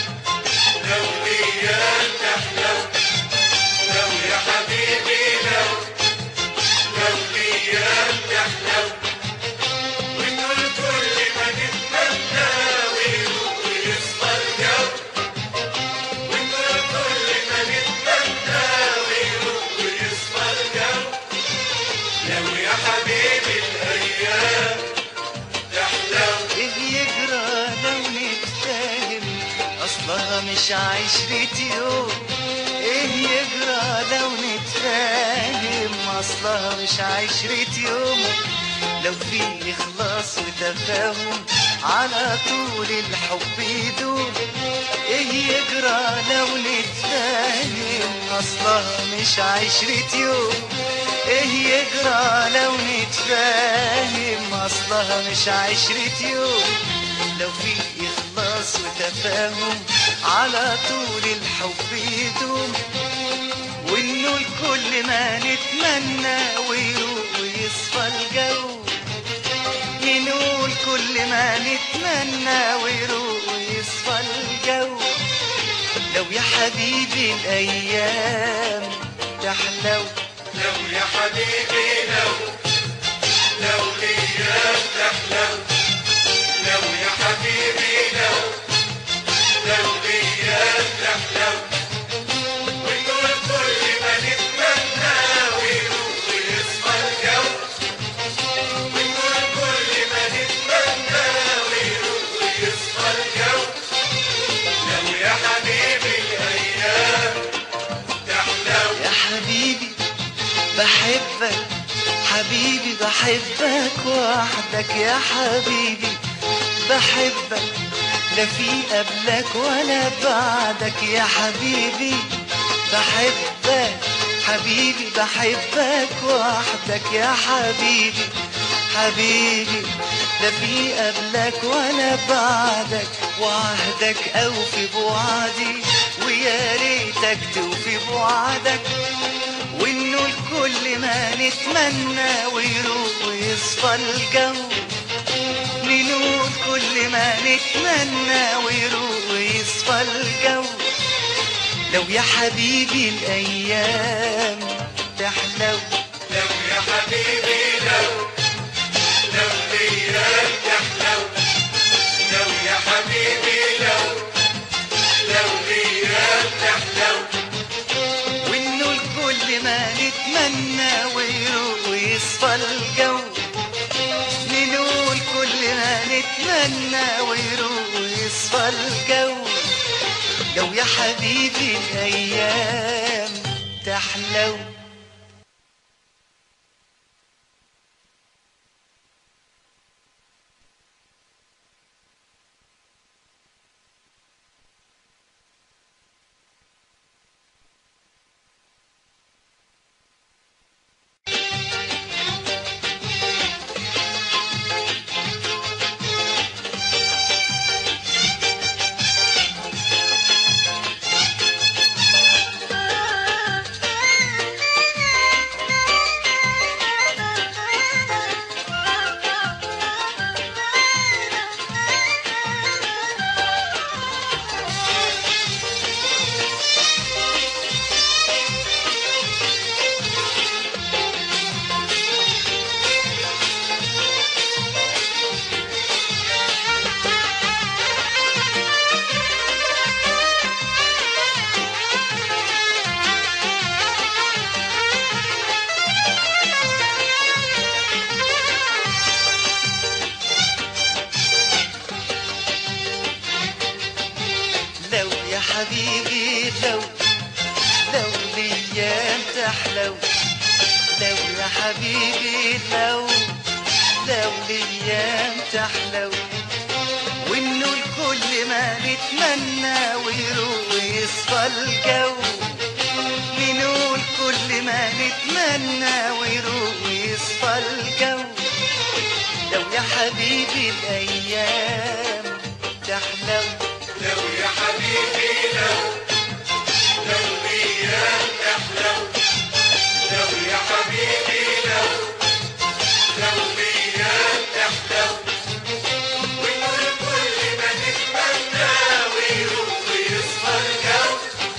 لو الايام تحلو لو يا حبيبي لو لو الايام تحلو ونقول كل ما نتمنى ويروق ويصفى الجو ونقول كل ما نتمنى ويروق ويصفى الجو لو يا حبيبي الايام تحلو ايه يجرى لو نتفاهم اصلها مش عشرة يوم ايه يجرى لو نتفاهم اصلها مش عشرة يوم لو في اخلاص وتفاهم على طول الحب يدوم ايه يجرى لو نتفاهم اصلها مش عشرة يوم ايه يجرى لو نتفاهم اصلها مش عشرة يوم لو في اخلاص وتفاهم على طول الحب يدوم ونقول كل ما نتمنى ويروق ويصفى الجو نقول كل ما نتمنى ويروق ويصفى الجو لو يا حبيبي الايام تحلو لو يا حبيبي لو لو الايام تحلو لو يا حبيبي لو لو الايام تحلو ونقول كل ما نتمنى ويروق ويصفى الجو ونقول كل ما نتمنى ويروق ويصفى الجو لو يا حبيبي الايام تحلو يا حبيبي بحبك حبيبي بحبك وحدك يا حبيبي بحبك لا في قبلك ولا بعدك يا حبيبي بحبك حبيبي بحبك وحدك يا حبيبي حبيبي لا في قبلك ولا بعدك وعهدك اوفي بوعدي ويا ريتك توفي بوعدك ونقول كل ما نتمنى ويروق ويصفى الجو نقول كل ما نتمنى ويروق ويصفى الجو لو يا حبيبي الايام تحلو لو يا حبيبي لو لو الايام تحلو لو يا حبيبي لو لو الايام تحلو ونقول كل ما نتمنى ويروق ويصفى الجو نقول كل ما نتمنى ويروق ويصفى الجو لو يا حبيبي الايام تحلو لو يا حبيبي لو لو الايام تحلو لو يا حبيبي لو لو الايام تحلو وانه الكل ما نتمنى ويروق ويصفى الجو نقول كل ما نتمنى ويروق ويصفى الجو لو يا حبيبي الايام تحلو لو يا حبيبي لو لو الايام تحلو لو يا حبيبي لو لو الايام تحلو ونقول كل ما نتمنى ويروح ويصفى الجو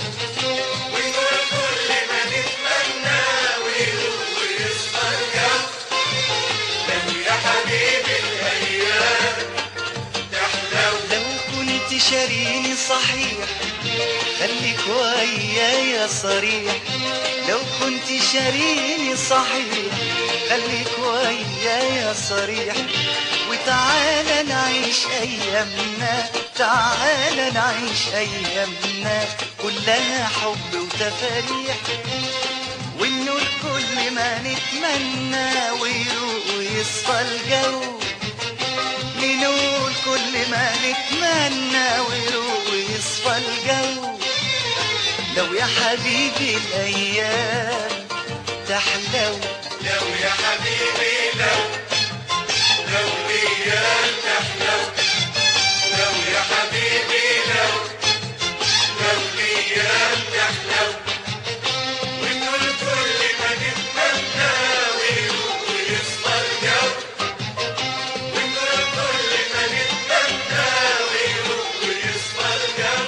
ونقول كل ما نتمنى ويروح ويصفى الجو لو يا حبيبي الايام تحلو لو كنت شاريني صحيح خليك ويايا صريح لو كنت شاريني صحيح خليك ويايا صريح وتعالى نعيش ايامنا تعالى نعيش ايامنا كلها حب وتفاريح والنور كل ما نتمنى ويروق ويصفى الجو نقول كل ما نتمنى ويروق ويصفى الجو لو يا حبيبي الايام تحلو لو يا حبيبي لو لو الايام تحلو لو يا حبيبي لو لو الايام تحلو ونقول كل ما نتمنى ويروح ويصفى الجو ونقول كل ما نتمنى ويروح ويصفى الجو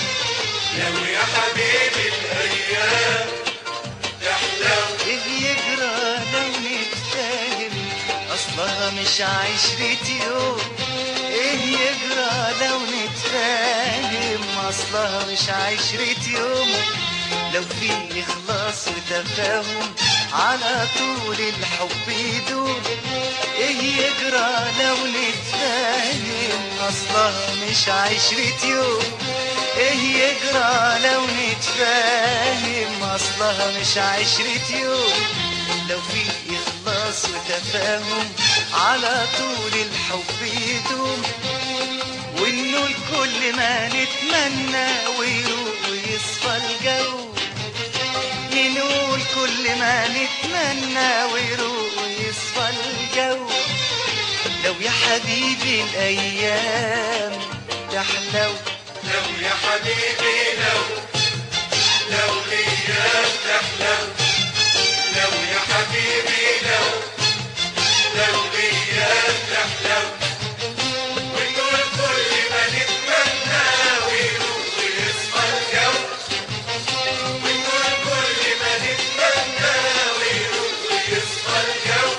لو يا حبيبي الايام تحلو ايه يجرى لو نتفاهم اصلها مش عشرة يوم ايه يجرى لو نتفاهم اصلها مش عشرة يوم لو في اخلاص وتفاهم على طول الحب يدوم ايه يجرى لو نتفاهم اصلها مش عشرة يوم ايه يجرى لو نتفاهم اصلها مش عشرة يوم لو في اخلاص وتفاهم على طول الحب يدوم وانه الكل ما نتمنى ويروق ويصفى الجو نقول كل ما نتمنى ويروق ويصفى الجو لو يا حبيبي الايام تحلو لو يا حبيبي لو لو الايام تحلو لو يا حبيبي لو لو الايام تحلو ونقول كل ما نتمنى ويروح ويصفى الجو ونقول كل ما نتمنى ويروح ويصفى الجو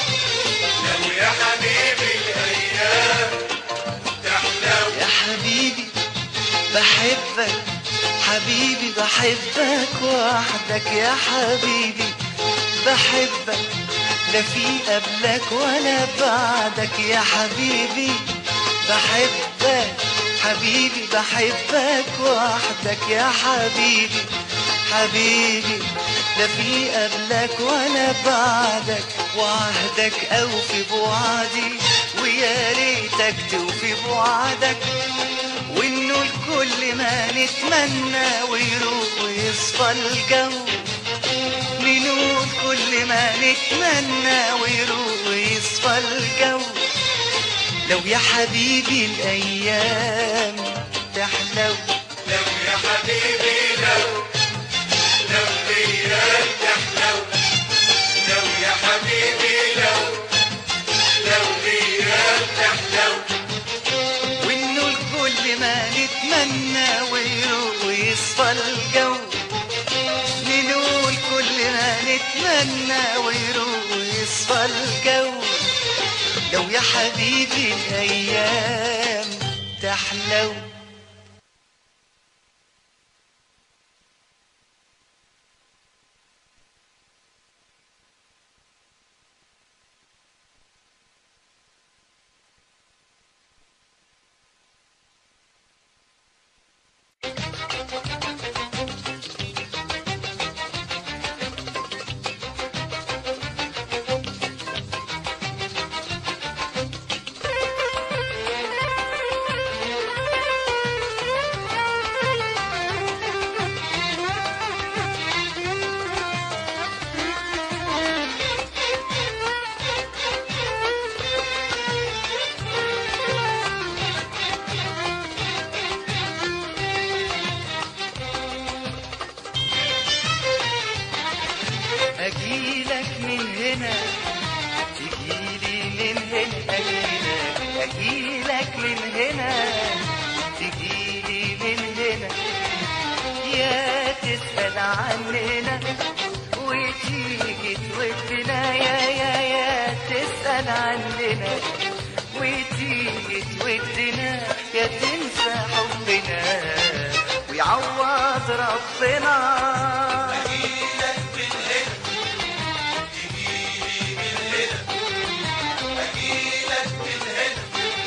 لو يا حبيبي الايام تحلو يا حبيبي بحبك حبيبي بحبك وحدك يا حبيبي بحبك لا في قبلك ولا بعدك يا حبيبي بحبك حبيبي بحبك وحدك يا حبيبي حبيبي لا في قبلك ولا بعدك وعهدك اوفي بوعدي ويا ريتك توفي بوعدك وانه الكل ما نتمنى ويروق ويصفى الجو نقول كل ما نتمنى ويروق ويصفى الجو لو يا حبيبي الايام تحلو لو يا حبيبي لو لو الايام تحلو لو يا حبيبي لو لو الايام تحلو وانه الكل ما نتمنى ويروق ويصفى الجو نقول كل ما نتمنى ويروق ويصفى الجو لو يا حبيبي الايام تحلو تسأل عننا وتيجي تودنا يا يا يا تسأل عننا وتيجي تودنا يا تنسى حبنا ويعوض ربنا أجيلك من هنا تجيلي من هنا أجيلك من هنا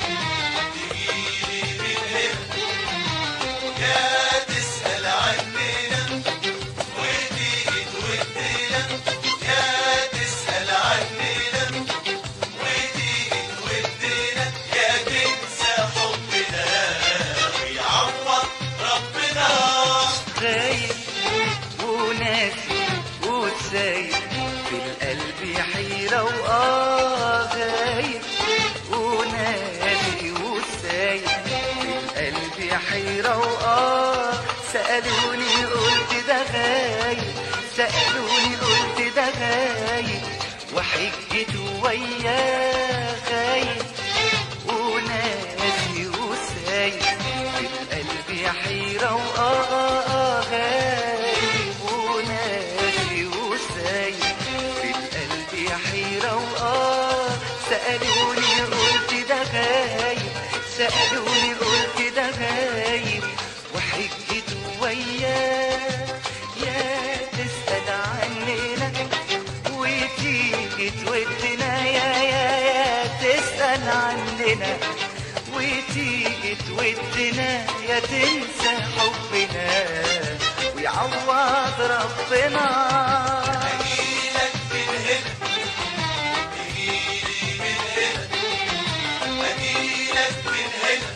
تجيلي من هنا يا تسأل عننا وتيجي تودنا يا تسأل عننا وتيجي تودنا يا تنسى حبنا ويعوض ربنا غايب وناسي وسايب في القلب حيرة وآه غايب وناسي وسايب في القلب حيرة وآه سألوني قلت ده غايب سألوني قلت ده غايب وحجته وياه غايب وناسي وسايب في القلب حيرة وآه آه آه غايب وناسي وسايب في القلب حيرة وآه سألوني قلت ده غايب سألوني قلت ده غايب وحجته وياه يا تسأل عننا وتيجي تودنا يا يا يا تسأل عننا وتيجي تودنا يا تنسى حبنا ويعوض ربنا أجيلك من هنا تجيلي من هنا أجيلك من هنا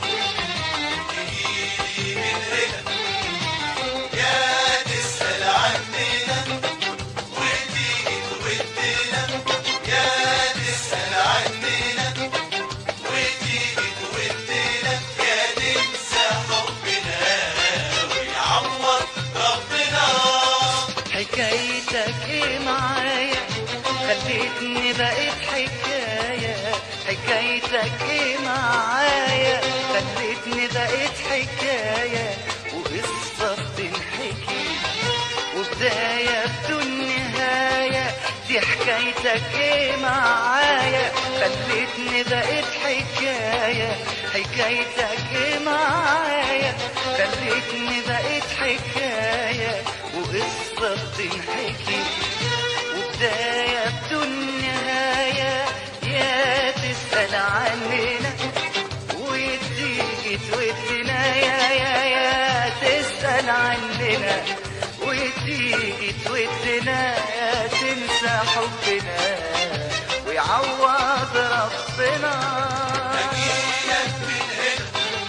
تجيلي من هنا يا تسأل عننا وتيجي تودنا يا تسأل عننا وتيجي تودنا يا تنسى حبنا ويعوض ربنا حكايتك ايه معايا خليتني بقيت حكاية حكايتك ايه معايا خليتني بقيت حكاية وقصة بتنحكي وبداية بدون نهاية دي حكايتك ايه معايا خليتني بقيت حكاية حكايتك ايه معايا خليتني بقيت حكاية وقصة بتنحكي وبداية بدون نهاية يا تسأل عننا وتيجي تودنا يا يا يا تسأل عننا وتيجي تودنا يا تنسى حبنا ويعوض ربنا أجيلك من هنا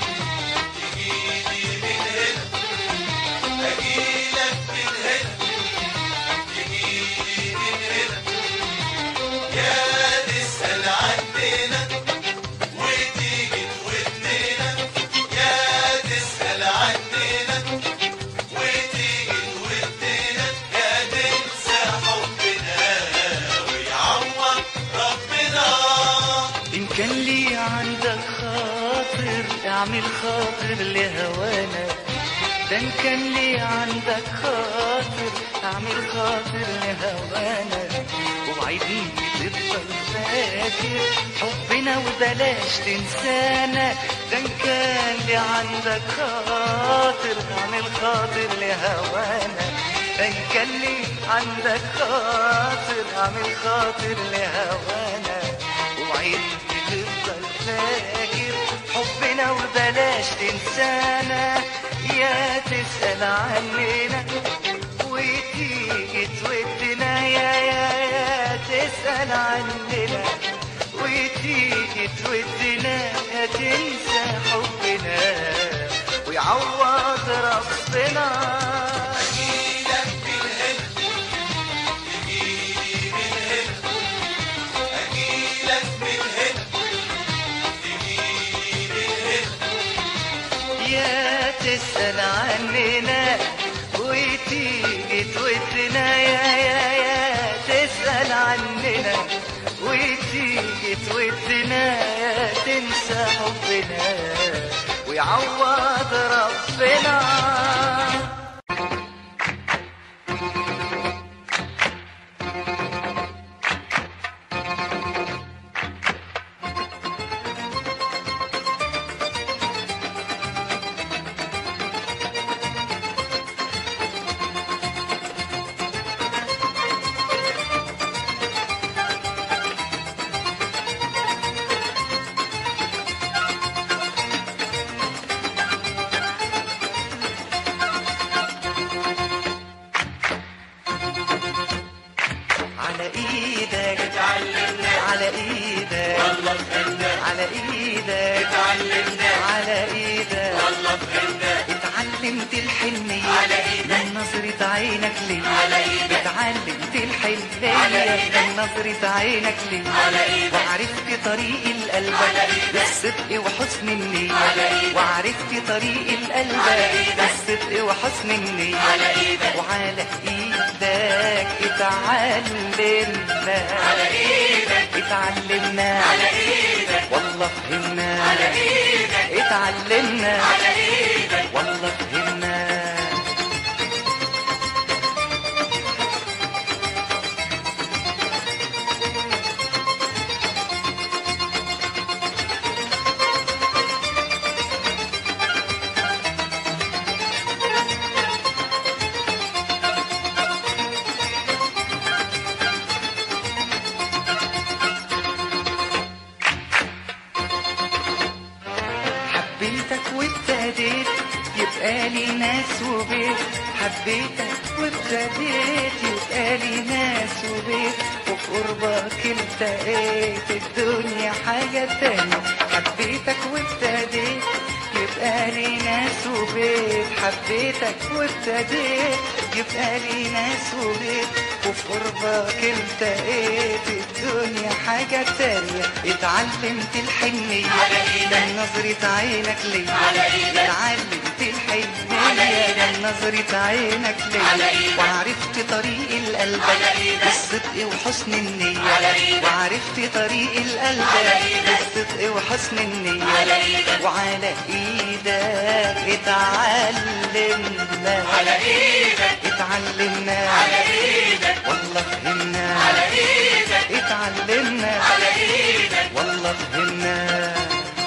تجيلي من هنا أجيلك من هنا تجيلي من هنا يا تسأل عننا وتيجي تودنا يا تسأل عننا وتيجي تودنا يا تنسى حبنا ويعوض ربنا إن كان لي عندك خاطر اعمل خاطر لهوانا ده إن كان لي عندك خاطر اعمل خاطر لهوانا ووعدني تفضل فاكر حبنا وبلاش تنسانا ده إن كان لي عندك خاطر اعمل خاطر لهوانا ده إن كان لي عندك خاطر اعمل خاطر لهوانا وعيني تفضل فاكر حبنا وبلاش تنسانا يا تسأل عننا وتيجي تودنا يا يا يا تسأل عننا وتيجي تودنا يا تنسى حبنا ويعوض ربنا أجيلك من هنا تجيلي من هنا أجيلك من هنا تجيلي من هنا يا تسأل عننا وتيجي تودنا يا يا يا تسأل عننا وتيجي تودنا يا تنسى حبنا ويعوض ربنا اتعلمت الحنية على إيدك. من نظرة عينك ليا على إيدك. اتعلمت على الحنية إيدك. من نظرة عينك ليا على إيدك. وعرفت طريق القلب على إيدك. بالصدق وحسن النية على إيدك. وعرفت طريق القلب على إيدك. بالصدق وحسن النية على إيدك. وعلى ايدك اتعلمنا على ايدك اتعلمنا على ايدك والله فهمنا على ايدك اتعلمنا على ايدك والله فهمنا حبيتك وابتديت يبقى لي ناس وبيت حبيتك وابتديت يبقى لي ناس وبيت وفي قربك التقيت الدنيا حاجة تانية حبيتك وابتديت يبقى لي ناس وبيت حبيتك وابتديت يبقى لي ناس وبيت وفي قربك التقيت الدنيا حاجة تانية اتعلمت الحنية على إيدك. من نظرة عينك ليا على إيدك. اتعلمت على الحنية إيدك. من نظرة عينك على ليا إيدك. وعرفت طريق القلب على إيدك. بالصدق وحسن النية على إيدك. وعرفت طريق القلب على إيدك. بالصدق وحسن النية على إيدك. وعلى ايدك اتعلمنا على ايدك اتعلمنا على ايدك والله فهمنا على ايدك اتعلمنا على ايدك والله فهمنا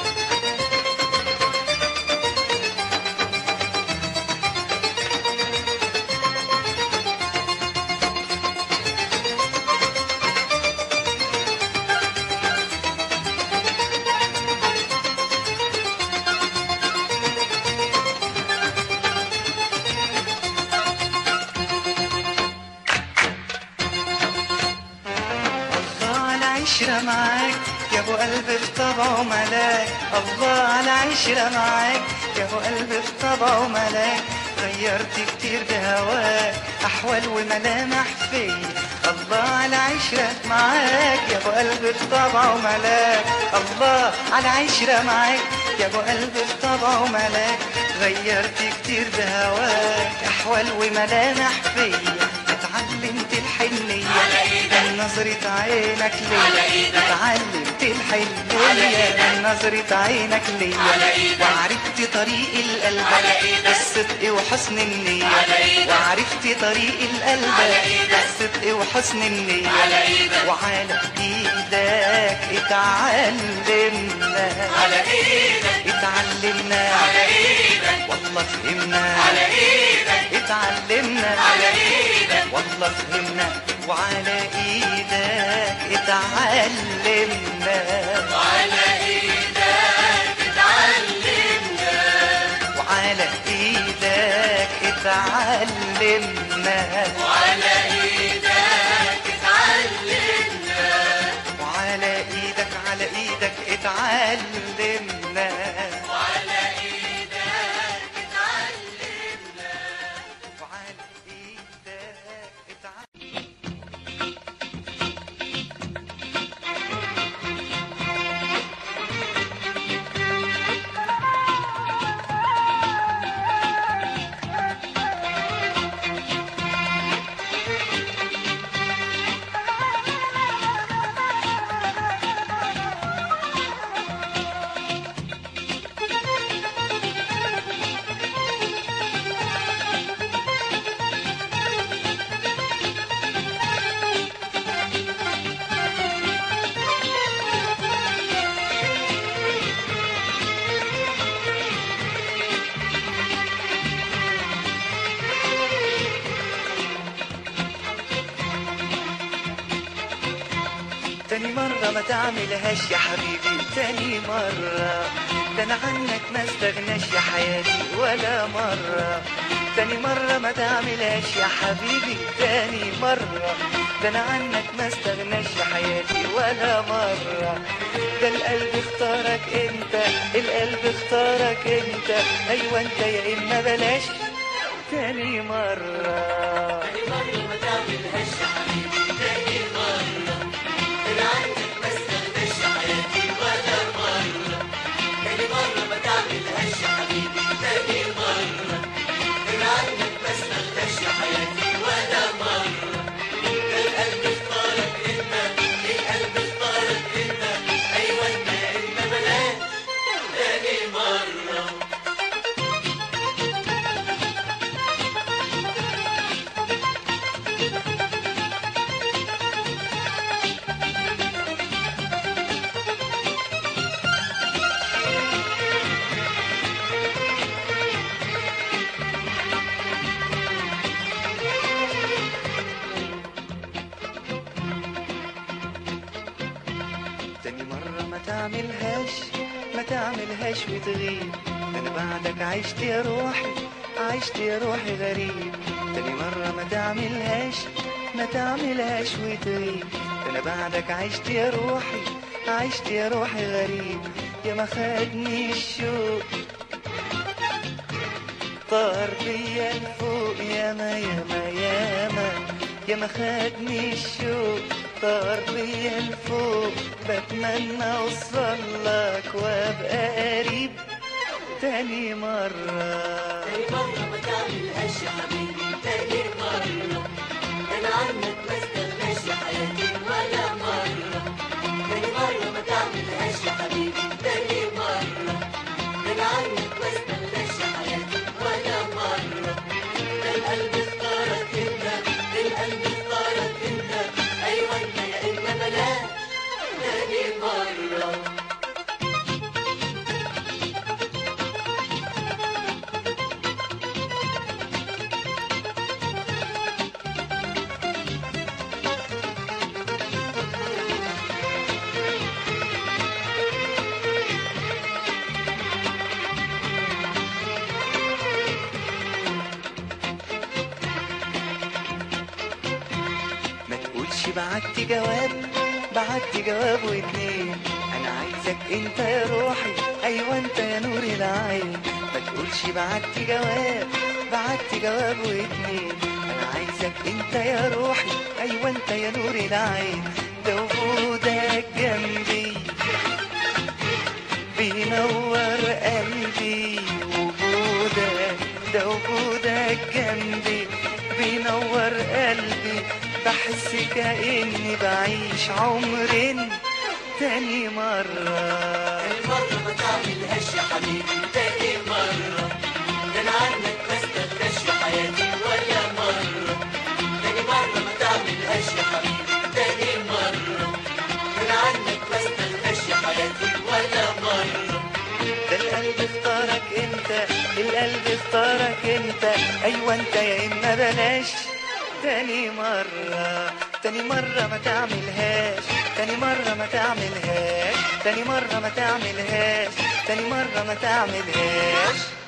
الله على عشرة معاك يا ابو قلب في طبعه ملاك الله على عشرة معاك يا ابو قلب في طبعه ملاك غيرت كتير بهواك احوال وملامح فيا الله على عشرة معاك يا ابو قلب في طبعه ملاك الله على عشرة معاك يا ابو قلب في طبعه ملاك غيرت كتير بهواك احوال وملامح فيا اتعلمت الحنية على إيدك. من نظرة عينك على ليا إيدك. اتعلمت على الحنية إيدك. من نظرة عينك ليا على إيدك. وعرفت طريق القلب على إيدك. بالصدق وحسن النية على إيدك. وعرفت طريق القلب على إيدك. بالصدق وحسن النية على إيدك. وعلى ايدك اتعلمنا على ايدك اتعلمنا على ايدك والله فهمنا على ايدك اتعلمنا على ايدك والله فهمنا وعلى ايدك اتعلمنا على ايدك اتعلمنا وعلى ايدك اتعلمنا وعلى ايدك اتعلمنا وعلى ايدك على ايدك اتعلمنا وعلى ايدك اتعلمنا وعلى ايدك اتعلمنا تاني مرة ما تعملهاش يا حبيبي تاني مرة ده انا عنك ما استغناش يا حياتي ولا مرة تاني مرة ما تعملهاش يا حبيبي تاني مرة ده انا عنك ما استغناش يا حياتي ولا مرة ده القلب اختارك انت القلب اختارك انت ايوه انت يا اما بلاش تاني مرة تاني مرة ما تعملهاش يا حبيبي تاني مرة أنا عنك ما استغناش حياتي ولا مرة تاني مرة ما تعملهاش يا حبيبي تاني مرة أنا عنك ما استغناش حياتي ولا مرة ده القلب اختارك أنت القلب اختارك أنت أيوة أنت يا إما بلاش تاني مرة تاني مرة ما تعملهاش ما تعملهاش وتغيب ده انا بعدك عشت يا روحي عشت يا روحي غريب تاني مرة ما تعملهاش ما تعملهاش وتغيب ده انا بعدك عشت يا روحي عشت يا روحي غريب يا ما خدني الشوق طار بيا لفوق ياما ياما ياما ياما خدني الشوق طار بيا لفوق بتمنى اوصل لك وابقى قريب تاني مرة تاني مرة ما تعملهاش يا حبيبي تاني مرة أنا عنك ما استغناش يا حياتي ولا مرة تاني مرة ما تعملهاش يا حبيبي تاني مرة أنا عنك ما استغناش يا حياتي ولا مرة ده القلب اختارك أنت القلب اختارك أنت أيوة أنت يا إما بلاش تاني مرة ما تقولش بعت جواب بعت جواب واتنين انا عايزك انت يا روحي ايوه انت يا نور العين ما تقولش بعت جواب بعت جواب واتنين انا عايزك انت يا روحي ايوه انت يا نور العين ده وجودك جنبي بينور قلبي وجودك ده وجودك جنبي بينور قلبي بحس كأني بعيش عمرين تاني مرة تاني مرة ما تعملهاش يا حبيبي تاني مرة ده أنا عنك ما استغناش في حياتي ولا مرة تاني مرة ما تعملهاش يا حبيبي تاني مرة ده أنا عنك ما استغناش في حياتي ولا مرة ده القلب اختارك انت القلب اختارك انت ايوه انت يا اما بلاش تاني مرة تاني مرة ما تعملهاش تاني مرة ما تعملهاش تاني مرة ما تعملهاش تاني مرة ما تعملهاش